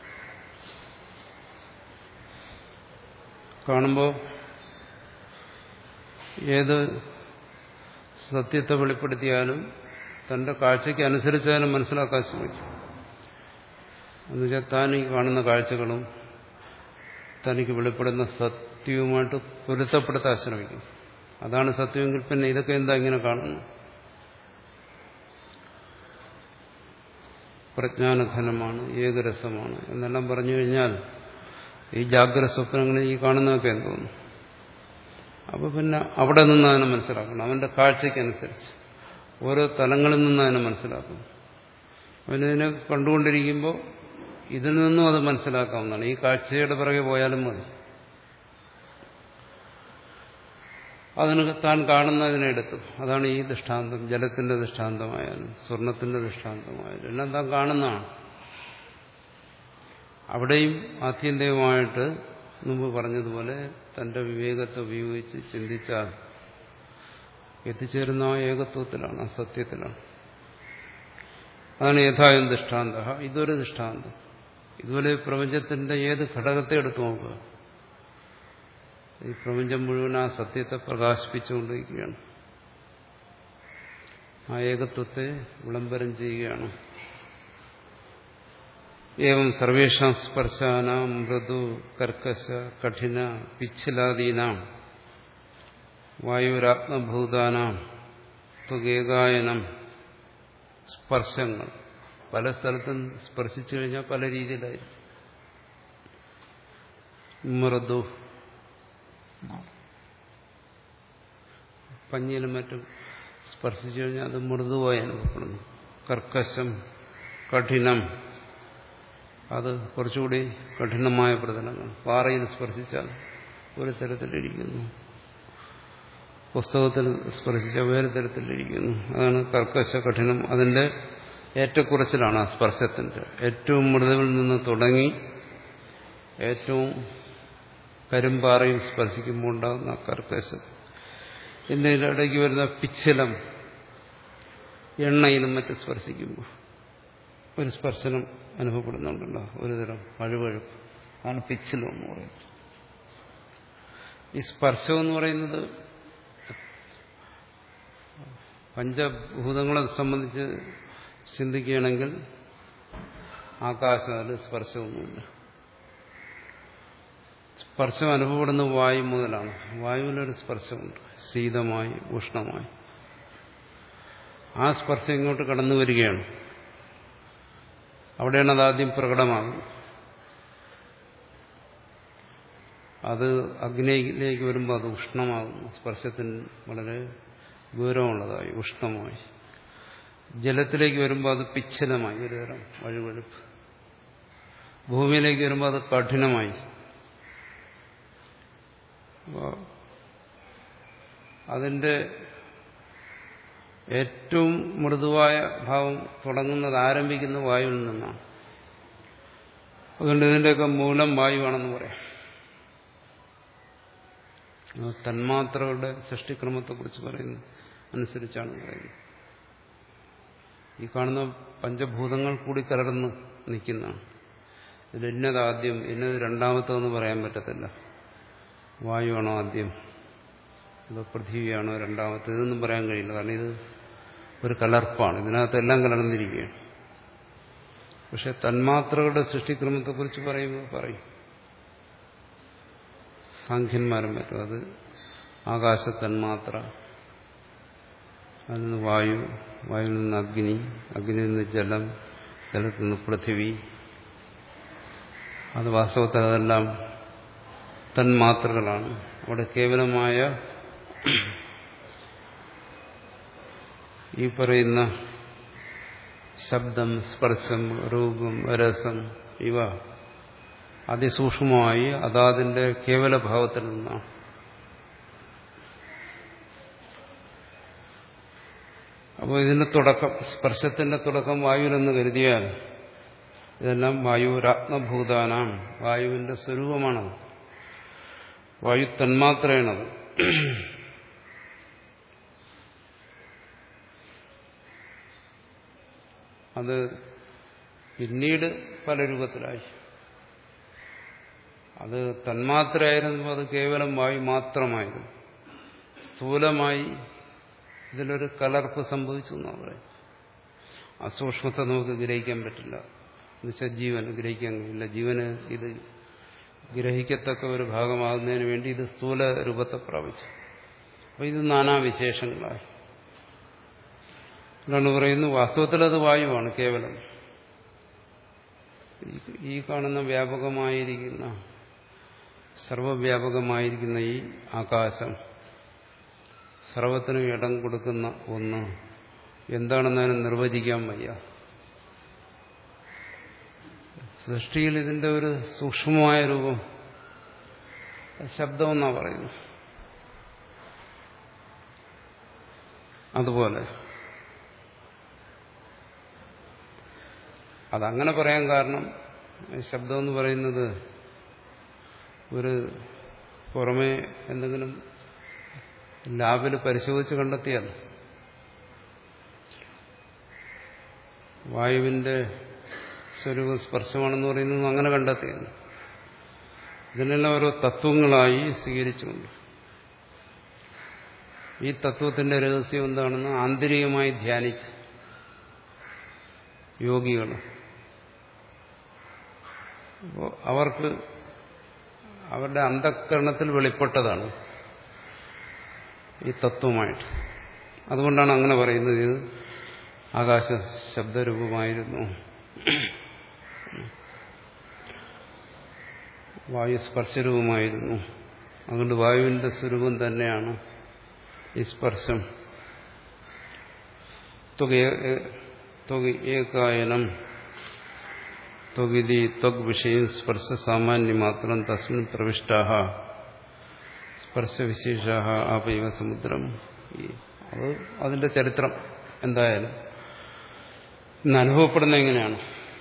കാണുമ്പോൾ ഏത് സത്യത്തെ വെളിപ്പെടുത്തിയാലും തന്റെ കാഴ്ചയ്ക്ക് അനുസരിച്ചാലും മനസ്സിലാക്കാൻ ശ്രമിക്കും എന്നുവെച്ചാൽ താൻ ഈ കാണുന്ന കാഴ്ചകളും തനിക്ക് വെളിപ്പെടുന്ന സത്യവുമായിട്ട് പൊരുത്തപ്പെടുത്താൻ ശ്രമിക്കും അതാണ് സത്യമെങ്കിൽ പിന്നെ ഇതൊക്കെ എന്താ ഇങ്ങനെ കാണുന്നു പ്രജ്ഞാനഘനമാണ് ഏകരസമാണ് എന്നെല്ലാം പറഞ്ഞു കഴിഞ്ഞാൽ ഈ ജാഗ്രത സ്വപ്നങ്ങളിൽ ഈ കാണുന്നതൊക്കെ എന്തോന്നു അപ്പോൾ പിന്നെ അവിടെ നിന്ന് അതിനെ മനസ്സിലാക്കണം അവന്റെ കാഴ്ചയ്ക്കനുസരിച്ച് ഓരോ തലങ്ങളിൽ നിന്ന് അതിനെ മനസ്സിലാക്കണം അവനിതിനെ കണ്ടുകൊണ്ടിരിക്കുമ്പോൾ ഇതിൽ നിന്നും അത് മനസ്സിലാക്കാവുന്നതാണ് ഈ കാഴ്ചയുടെ പിറകെ പോയാലും മതി അതിന് താൻ കാണുന്നതിനെടുത്തു അതാണ് ഈ ദൃഷ്ടാന്തം ജലത്തിന്റെ ദൃഷ്ടാന്തമായാലും സ്വർണത്തിന്റെ ദൃഷ്ടാന്തമായാലും എല്ലാം താൻ കാണുന്നതാണ് അവിടെയും ആത്യന്തികമായിട്ട് മുമ്പ് പറഞ്ഞതുപോലെ തന്റെ വിവേകത്തെ ഉപയോഗിച്ച് ചിന്തിച്ചാൽ എത്തിച്ചേരുന്ന ആ ഏകത്വത്തിലാണ് ആ സത്യത്തിലാണ് അതാണ് യഥായം ദൃഷ്ടാന്ത ഇതൊരു ദൃഷ്ടാന്തം ഇതുപോലെ പ്രപഞ്ചത്തിന്റെ ഏത് ഘടകത്തെ എടുത്തു നോക്കുക ഈ പ്രപഞ്ചം മുഴുവൻ ആ സത്യത്തെ പ്രകാശിപ്പിച്ചുകൊണ്ടിരിക്കുകയാണ് ആ ഏകത്വത്തെ വിളംബരം ചെയ്യുകയാണ് ഏവം സർവേഷാം സ്പർശാനാം മൃദു കർക്കശ കഠിന പിച്ഛലാദീനാം വായുരാത്മഭൂതാനാം ത്വകേകായനം സ്പർശങ്ങൾ പല സ്ഥലത്തും സ്പർശിച്ചു കഴിഞ്ഞാൽ പല രീതിയിലായി മൃദു പഞ്ഞിയിലും മറ്റും സ്പർശിച്ചു കഴിഞ്ഞാൽ അത് മൃദുവായി അനുഭവപ്പെടുന്നു കർക്കശം കഠിനം അത് കുറച്ചുകൂടി കഠിനമായ പ്രതലങ്ങൾ പാറയിൽ സ്പർശിച്ചാൽ ഒരു തരത്തിലിരിക്കുന്നു പുസ്തകത്തിൽ സ്പർശിച്ച വേറെ തരത്തിലിരിക്കുന്നു അതാണ് കർക്കശ കഠിനം അതിന്റെ ഏറ്റക്കുറച്ചിലാണ് ആ സ്പർശത്തിന്റെ ഏറ്റവും മൃദുവിൽ നിന്ന് തുടങ്ങി ഏറ്റവും കരിമ്പാറയിൽ സ്പർശിക്കുമ്പോൾ ഉണ്ടാകുന്ന കർക്കശം ഇതിൻ്റെ ഇടയ്ക്ക് വരുന്ന പിച്ചലം എണ്ണയിലും മറ്റും സ്പർശിക്കുമ്പോൾ ഒരു സ്പർശനം അനുഭവപ്പെടുന്നുണ്ടല്ലോ ഒരുതരം വഴുവഴുപ്പ് ആണ് പിച്ചിലം എന്ന് പറയുന്നത് ഈ സ്പർശം എന്ന് പറയുന്നത് പഞ്ചഭൂതങ്ങളെ സംബന്ധിച്ച് ചിന്തിക്കുകയാണെങ്കിൽ ആകാശം അതിൽ സ്പർശമൊന്നുമില്ല സ്പർശം അനുഭവപ്പെടുന്ന വായു മുതലാണ് വായുവിലൊരു സ്പർശമുണ്ട് ശീതമായി ഉഷ്ണമായി ആ സ്പർശം ഇങ്ങോട്ട് കടന്നു വരികയാണ് അവിടെയാണ് അത് ആദ്യം പ്രകടമാകുന്നത് അത് അഗ്നിയിലേക്ക് വരുമ്പോൾ അത് ഉഷ്ണമാകുന്നു സ്പർശത്തിന് വളരെ ഗൗരവമുള്ളതായി ഉഷ്ണമായി ജലത്തിലേക്ക് വരുമ്പോൾ അത് പിച്ഛലമായി ഒരു തരം വഴുവഴുപ്പ് ഭൂമിയിലേക്ക് വരുമ്പോൾ അത് കഠിനമായി അതിന്റെ ഏറ്റവും മൃദുവായ ഭാവം തുടങ്ങുന്നത് ആരംഭിക്കുന്ന വായുവിൽ നിന്നാണ് അതുകൊണ്ട് ഇതിന്റെയൊക്കെ മൂലം വായുവാണെന്ന് പറയാം തന്മാത്രകളുടെ സൃഷ്ടിക്രമത്തെക്കുറിച്ച് പറയുന്നു അനുസരിച്ചാണ് പറയുന്നത് ഈ കാണുന്ന പഞ്ചഭൂതങ്ങൾ കൂടി കലർന്ന് നിൽക്കുന്നതാണ് ഇതിൽ ഇന്നത് ആദ്യം ഇന്നത് രണ്ടാമത്തെന്ന് പറയാൻ പറ്റത്തില്ല വായുവാണോ ആദ്യം അതോ പൃഥ്വിയാണോ രണ്ടാമത്തെ ഇതൊന്നും പറയാൻ കഴിയില്ല കാരണം ഇത് ഒരു കലർപ്പാണ് ഇതിനകത്തെല്ലാം കലർന്നിരിക്കുകയാണ് പക്ഷെ തന്മാത്രകളുടെ സൃഷ്ടിക്രമത്തെക്കുറിച്ച് പറയുമ്പോൾ പറയും സാഖ്യന്മാരും പറ്റും അത് ആകാശ തന്മാത്ര അതിൽ നിന്ന് വായു വായുവിൽ നിന്ന് അഗ്നി അഗ്നിയിൽ നിന്ന് ജലം ജലത്തിൽ നിന്ന് പൃഥിവി അത് വാസ്തവത്തിൽ അതെല്ലാം തന്മാത്രകളാണ് അവിടെ കേവലമായ ഈ പറയുന്ന ശബ്ദം സ്പർശം രൂപം രസം ഇവ അതിസൂക്ഷ്മമായി അതാതിന്റെ കേവല ഭാവത്തിൽ നിന്നാണ് അപ്പോൾ ഇതിന്റെ തുടക്കം സ്പർശത്തിന്റെ തുടക്കം വായുവിലെന്ന് കരുതിയാൽ ഇതെല്ലാം വായുരാത്മഭൂതാനാം വായുവിന്റെ സ്വരൂപമാണത് വായു തന്മാത്രയാണത് അത് പിന്നീട് പല രൂപത്തിലായി അത് തന്മാത്രയായിരുന്നപ്പോൾ അത് കേവലം വായു മാത്രമായിരുന്നു സ്ഥൂലമായി ഇതിലൊരു കലർപ്പ് സംഭവിച്ചു എന്നാണ് പറയും ആ സൂക്ഷ്മത്തെ നമുക്ക് ഗ്രഹിക്കാൻ പറ്റില്ല എന്നുവെച്ചാൽ ജീവൻ ഗ്രഹിക്കാൻ കഴിയില്ല ജീവന് ഇത് ഗ്രഹിക്കത്തക്ക ഒരു ഭാഗമാകുന്നതിന് വേണ്ടി ഇത് സ്ഥൂല രൂപത്തെ പ്രാപിച്ചു അപ്പോൾ ഇത് നാനാവിശേഷങ്ങളായി എന്താണ് പറയുന്നു വാസ്തവത്തിൽ അത് വായുവാണ് കേവലം ഈ കാണുന്ന വ്യാപകമായിരിക്കുന്ന സർവവ്യാപകമായിരിക്കുന്ന ഈ ആകാശം സർവത്തിനും ഇടം കൊടുക്കുന്ന ഒന്ന് എന്താണെന്ന് അതിനെ നിർവചിക്കാൻ വയ്യ സൃഷ്ടിയിൽ ഇതിന്റെ ഒരു സൂക്ഷ്മമായ രൂപം ശബ്ദമെന്നാ പറയുന്നു അതുപോലെ അതങ്ങനെ പറയാൻ കാരണം ശബ്ദം എന്ന് പറയുന്നത് ഒരു പുറമേ എന്തെങ്കിലും ലാബിൽ പരിശോധിച്ച് കണ്ടെത്തിയല്ല വായുവിന്റെ സ്വരൂപ സ്പർശമാണെന്ന് പറയുന്നത് അങ്ങനെ കണ്ടെത്തിയത് ഇതിനെല്ലാം ഓരോ തത്വങ്ങളായി സ്വീകരിച്ചുകൊണ്ട് ഈ തത്വത്തിന്റെ രഹസ്യം എന്താണെന്ന് ആന്തരികമായി ധ്യാനിച്ച് യോഗികൾ അപ്പോൾ അവർക്ക് അവരുടെ അന്ധക്കരണത്തിൽ വെളിപ്പെട്ടതാണ് ഈ തത്വമായിട്ട് അതുകൊണ്ടാണ് അങ്ങനെ പറയുന്നത് ഇത് ആകാശ ശബ്ദരൂപമായിരുന്നു വായു സ്പർശരൂപമായിരുന്നു അതുകൊണ്ട് വായുവിന്റെ സ്വരൂപം തന്നെയാണ് ഈ സ്പർശം ഏകായനം ത്വകിതി ത്വഗ് വിഷയം സ്പർശ സാമാന്യം മാത്രം തസ്മിൻ പ്രവിഷ്ടാഹ സ്പർശവിശേഷ ആപൈവ സമുദ്രം അത് അതിന്റെ ചരിത്രം എന്തായാലും ഇന്ന് അനുഭവപ്പെടുന്ന എങ്ങനെയാണ്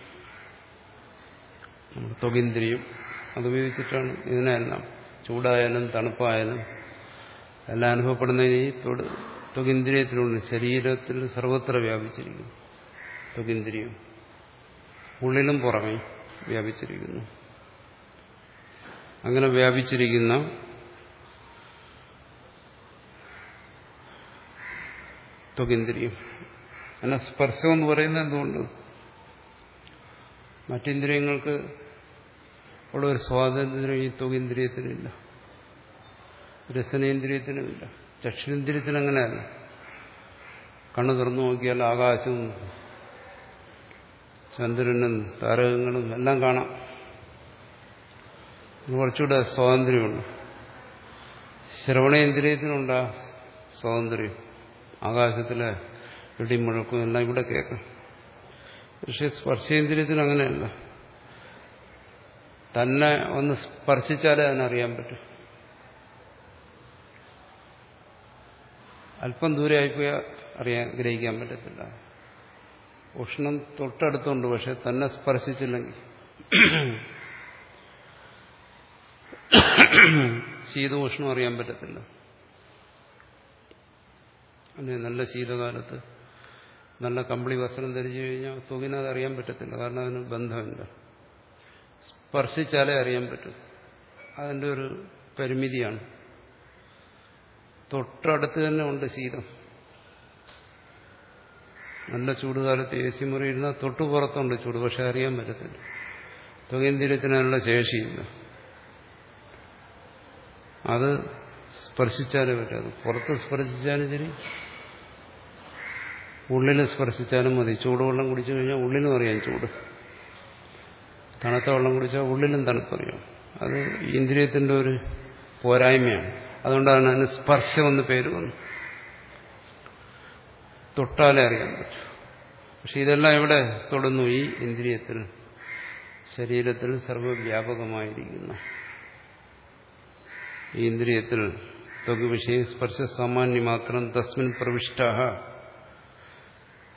നമ്മുടെ ത്വകിന്ദ്രിയം അതുപയോഗിച്ചിട്ടാണ് ഇതിനെല്ലാം ചൂടായാലും തണുപ്പായാലും എല്ലാം അനുഭവപ്പെടുന്ന ഈ ത്വകിന്ദ്രിയത്തിലുണ്ട് ശരീരത്തിൽ സർവത്ര വ്യാപിച്ചിരിക്കുന്നു ത്വകിന്ദ്രിയം ഉള്ളിലും പുറമേ വ്യാപിച്ചിരിക്കുന്നു അങ്ങനെ വ്യാപിച്ചിരിക്കുന്ന ത്വകിന്ദ്രിയം അങ്ങനെ സ്പർശം എന്ന് പറയുന്നത് എന്തുകൊണ്ട് മറ്റിന്ദ്രിയങ്ങൾക്ക് ഉള്ള ഒരു സ്വാതന്ത്ര്യം ഈ ത്വകിന്ദ്രിയത്തിനില്ല രസനേന്ദ്രിയത്തിനുമില്ല ചക്ഷുരേന്ദ്രിയത്തിന് അങ്ങനെയല്ല കണ്ണു തുറന്നു നോക്കിയാൽ ആകാശവും ചന്ദ്രനും താരകങ്ങളും എല്ലാം കാണാം കുറച്ചുകൂടെ സ്വാതന്ത്ര്യമുണ്ട് ശ്രവണേന്ദ്രിയത്തിനുണ്ടാ സ്വാതന്ത്ര്യം ആകാശത്തിലെ ഇടിമുഴക്കും എല്ലാം ഇവിടെ കേൾക്കാം പക്ഷെ സ്പർശേന്ദ്രിയത്തിന് അങ്ങനെയല്ല തന്നെ ഒന്ന് സ്പർശിച്ചാലേ അതിനറിയാൻ പറ്റും അല്പം ദൂരെ ആയിപ്പോയാൽ അറിയാൻ ഗ്രഹിക്കാൻ പറ്റത്തില്ല ഉഷ്ണം തൊട്ടടുത്തുണ്ട് പക്ഷെ തന്നെ സ്പർശിച്ചില്ലെങ്കിൽ ശീതോഷ്ണം അറിയാൻ പറ്റത്തില്ല അല്ലെ നല്ല ശീതകാലത്ത് നല്ല കമ്പിളി വസ്ത്രം ധരിച്ചു കഴിഞ്ഞാൽ തുകിനത് അറിയാൻ പറ്റത്തില്ല കാരണം അതിന് ബന്ധമില്ല സ്പർശിച്ചാലേ അറിയാൻ പറ്റും അതിൻ്റെ ഒരു പരിമിതിയാണ് തൊട്ടടുത്ത് തന്നെ ഉണ്ട് ശീതം നല്ല ചൂടുകാലത്ത് എ സി മുറി ഇരുന്നാൽ തൊട്ടു പുറത്തുണ്ട് ചൂട് പക്ഷെ അറിയാൻ പറ്റത്തില്ല തുകേന്ദ്രിയത്തിനുള്ള ശേഷിയില്ല അത് സ്പർശിച്ചാലേ പറ്റാതെ പുറത്ത് സ്പർശിച്ചാലും ശരി ഉള്ളിൽ സ്പർശിച്ചാലും മതി ചൂടുവെള്ളം കുടിച്ചു കഴിഞ്ഞാൽ ഉള്ളിലും അറിയാം ചൂട് തണുത്ത വെള്ളം കുടിച്ചാൽ ഉള്ളിലും തണുപ്പറിയാം അത് ഇന്ദ്രിയത്തിന്റെ ഒരു പോരായ്മയാണ് അതുകൊണ്ടാണ് അതിന് സ്പർശം എന്ന് പേര് വന്നു തൊട്ടാലേ അറിയാൻ പറ്റൂ പക്ഷെ ഇതെല്ലാം എവിടെ തൊടുന്നു ഈ ഇന്ദ്രിയത്തിൽ ശരീരത്തിൽ സർവവ്യാപകമായിരിക്കുന്നു ഈ ഇന്ദ്രിയത്തിൽ ത്വഗ് വിഷയം സ്പർശ സാമാന്യ മാത്രം തസ്മിൻ പ്രവിഷ്ട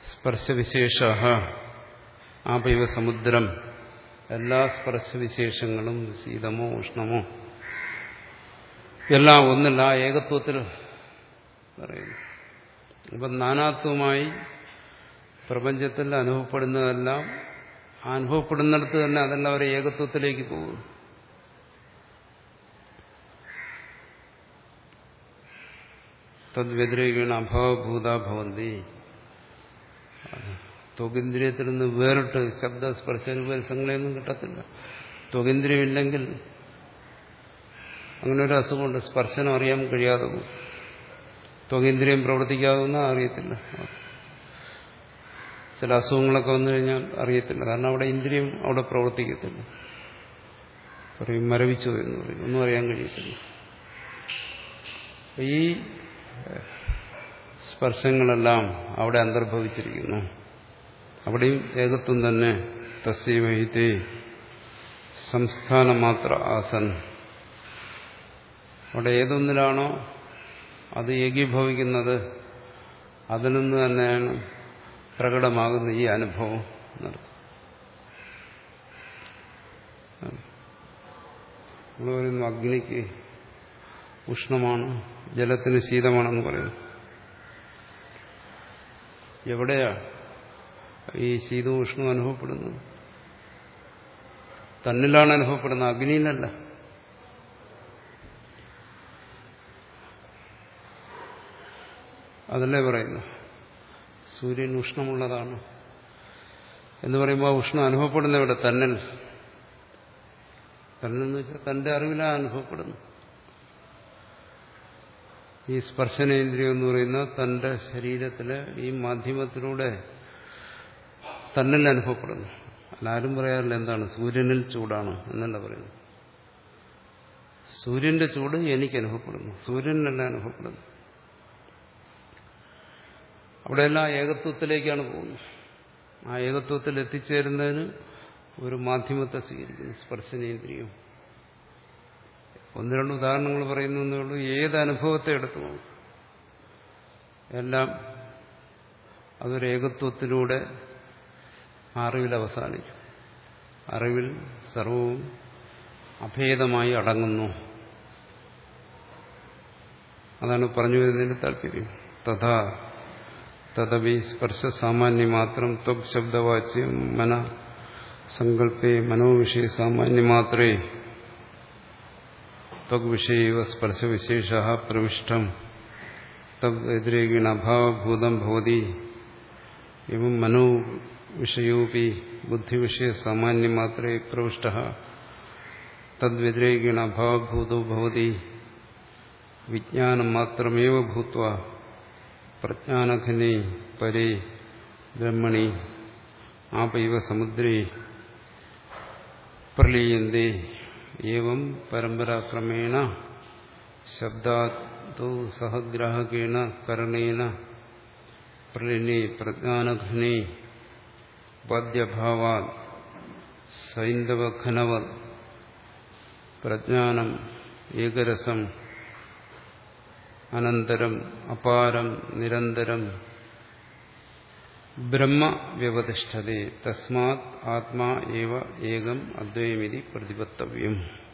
സ്പർശവിശേഷ ആപൈവ സമുദ്രം എല്ലാ സ്പർശവിശേഷങ്ങളും ശീതമോ ഉഷ്ണമോ എല്ലാം ഒന്നില്ല ആ ഏകത്വത്തിൽ പറയുന്നു അപ്പം നാനാത്വമായി പ്രപഞ്ചത്തിൽ അനുഭവപ്പെടുന്നതെല്ലാം അനുഭവപ്പെടുന്നിടത്ത് തന്നെ അതെല്ലാം ഒരു ഏകത്വത്തിലേക്ക് പോകുന്നു തദ്വ്യതിരേകീണ അഭാവഭൂത ഭവന്തി ത്വകിന്ദ്രിയത്തിൽ നിന്ന് വേറിട്ട് ശബ്ദ സ്പർശരൂപരസങ്ങളെയൊന്നും കിട്ടത്തില്ല ത്വകിന്ദ്രിയം ഇല്ലെങ്കിൽ അങ്ങനെ ഒരു അസുഖമുണ്ട് സ്പർശനം അറിയാൻ കഴിയാതെ പോകും ത്വകേന്ദ്രിയം പ്രവർത്തിക്കാതെന്ന് അറിയത്തില്ല ചില അസുഖങ്ങളൊക്കെ വന്നു കഴിഞ്ഞാൽ അറിയത്തില്ല കാരണം അവിടെ ഇന്ദ്രിയം അവിടെ പ്രവർത്തിക്കത്തില്ല പറയും മരവിച്ചു എന്ന് പറയും ഒന്നും അറിയാൻ കഴിയത്തില്ല ഈ സ്പർശങ്ങളെല്ലാം അവിടെ അന്തർഭവിച്ചിരിക്കുന്നു അവിടെയും ഏകത്വം തന്നെ തസ്യവഹിത്തെ സംസ്ഥാനം മാത്ര ആസൻ അവിടെ ഏതൊന്നിലാണോ അത് ഏകീഭവിക്കുന്നത് അതിൽ നിന്ന് തന്നെയാണ് പ്രകടമാകുന്ന ഈ അനുഭവം നടത്തും നമ്മൾ പറയുന്നു അഗ്നിക്ക് ഉഷ്ണമാണ് ജലത്തിന് ശീതമാണെന്ന് പറയുന്നു എവിടെയാ ഈ ശീതവും ഉഷ്ണവും അനുഭവപ്പെടുന്നത് തന്നിലാണ് അനുഭവപ്പെടുന്നത് അഗ്നിയിലല്ല അതല്ലേ പറയുന്നു സൂര്യൻ ഉഷ്ണമുള്ളതാണ് എന്ന് പറയുമ്പോൾ ഉഷ്ണം അനുഭവപ്പെടുന്ന ഇവിടെ തന്നൽ തന്നെന്ന് വെച്ചാൽ തന്റെ അറിവിലാണ് അനുഭവപ്പെടുന്നു ഈ സ്പർശനേന്ദ്രിയം എന്ന് പറയുന്ന തന്റെ ശരീരത്തിലെ ഈ മാധ്യമത്തിലൂടെ തന്നിൽ അനുഭവപ്പെടുന്നു എല്ലാവരും പറയാറില്ല എന്താണ് സൂര്യനിൽ ചൂടാണ് എന്നല്ല പറയുന്നു സൂര്യന്റെ ചൂട് എനിക്ക് അനുഭവപ്പെടുന്നു സൂര്യനല്ല അനുഭവപ്പെടുന്നു അവിടെയെല്ലാം ഏകത്വത്തിലേക്കാണ് പോകുന്നത് ആ ഏകത്വത്തിൽ എത്തിച്ചേരുന്നതിന് ഒരു മാധ്യമത്തെ സ്വീകരിക്കുന്നു സ്പർശനേന്ദ്രിയം ഒന്ന് രണ്ട് ഉദാഹരണങ്ങൾ പറയുന്നു എന്നേ ഉള്ളൂ ഏത് അനുഭവത്തെ എടുത്തു എല്ലാം അതൊരു ഏകത്വത്തിലൂടെ അറിവിൽ അവസാനിക്കും അറിവിൽ സർവവും അഭേദമായി അടങ്ങുന്നു അതാണ് പറഞ്ഞു വരുന്നതിന്റെ താല്പര്യം തഥാ തദവി സ്പർശ സാമാന്യമാത്രം ത്വക് ശബ്ദവാച്യം മന സങ്കല്പേ മനോവിഷയ സാമാന്യമാത്രേ ത്വക് വിഷയവ സ്പർശവിശേഷ പ്രവിഷ്ടം തദ് വ്യതിരേകിണ അഭാവഭൂതം ഭവതി എവം മനോ വിഷയോപി ബുദ്ധിവിഷയ സാമാന്യമാത്രേ പ്രവിഷ്ട തദ്വ്യതിരേകിണ അഭാവഭൂതോ ഭവതി വിജ്ഞാനം മാത്രമേവ ഭൂത്വ പ്രജ്ഞാനഘനെ പരേ ബ്രഹ്മണി ആപൈവ സമുദ്രേ പ്രലീയന്തേ ഏവം പരമ്പരാക്രമേണ ശബ്ദാദോ സഹഗ്രാഹകേണ കരണേന പ്രലിനെ പ്രജ്ഞാനഘനെ ബാധ്യഭാവാ സൈന്ധവഘനവത് പ്രജ്ഞാനം ഏകരസം അനന്തരം അപാരം നിരന്തരം ബ്രഹ്മ വ്യവതിഷ്ഠതേ തസ്മാത് ആത്മാ ഏവ ഏകം അദ്വയമിതി പ്രതിപത്തവ്യം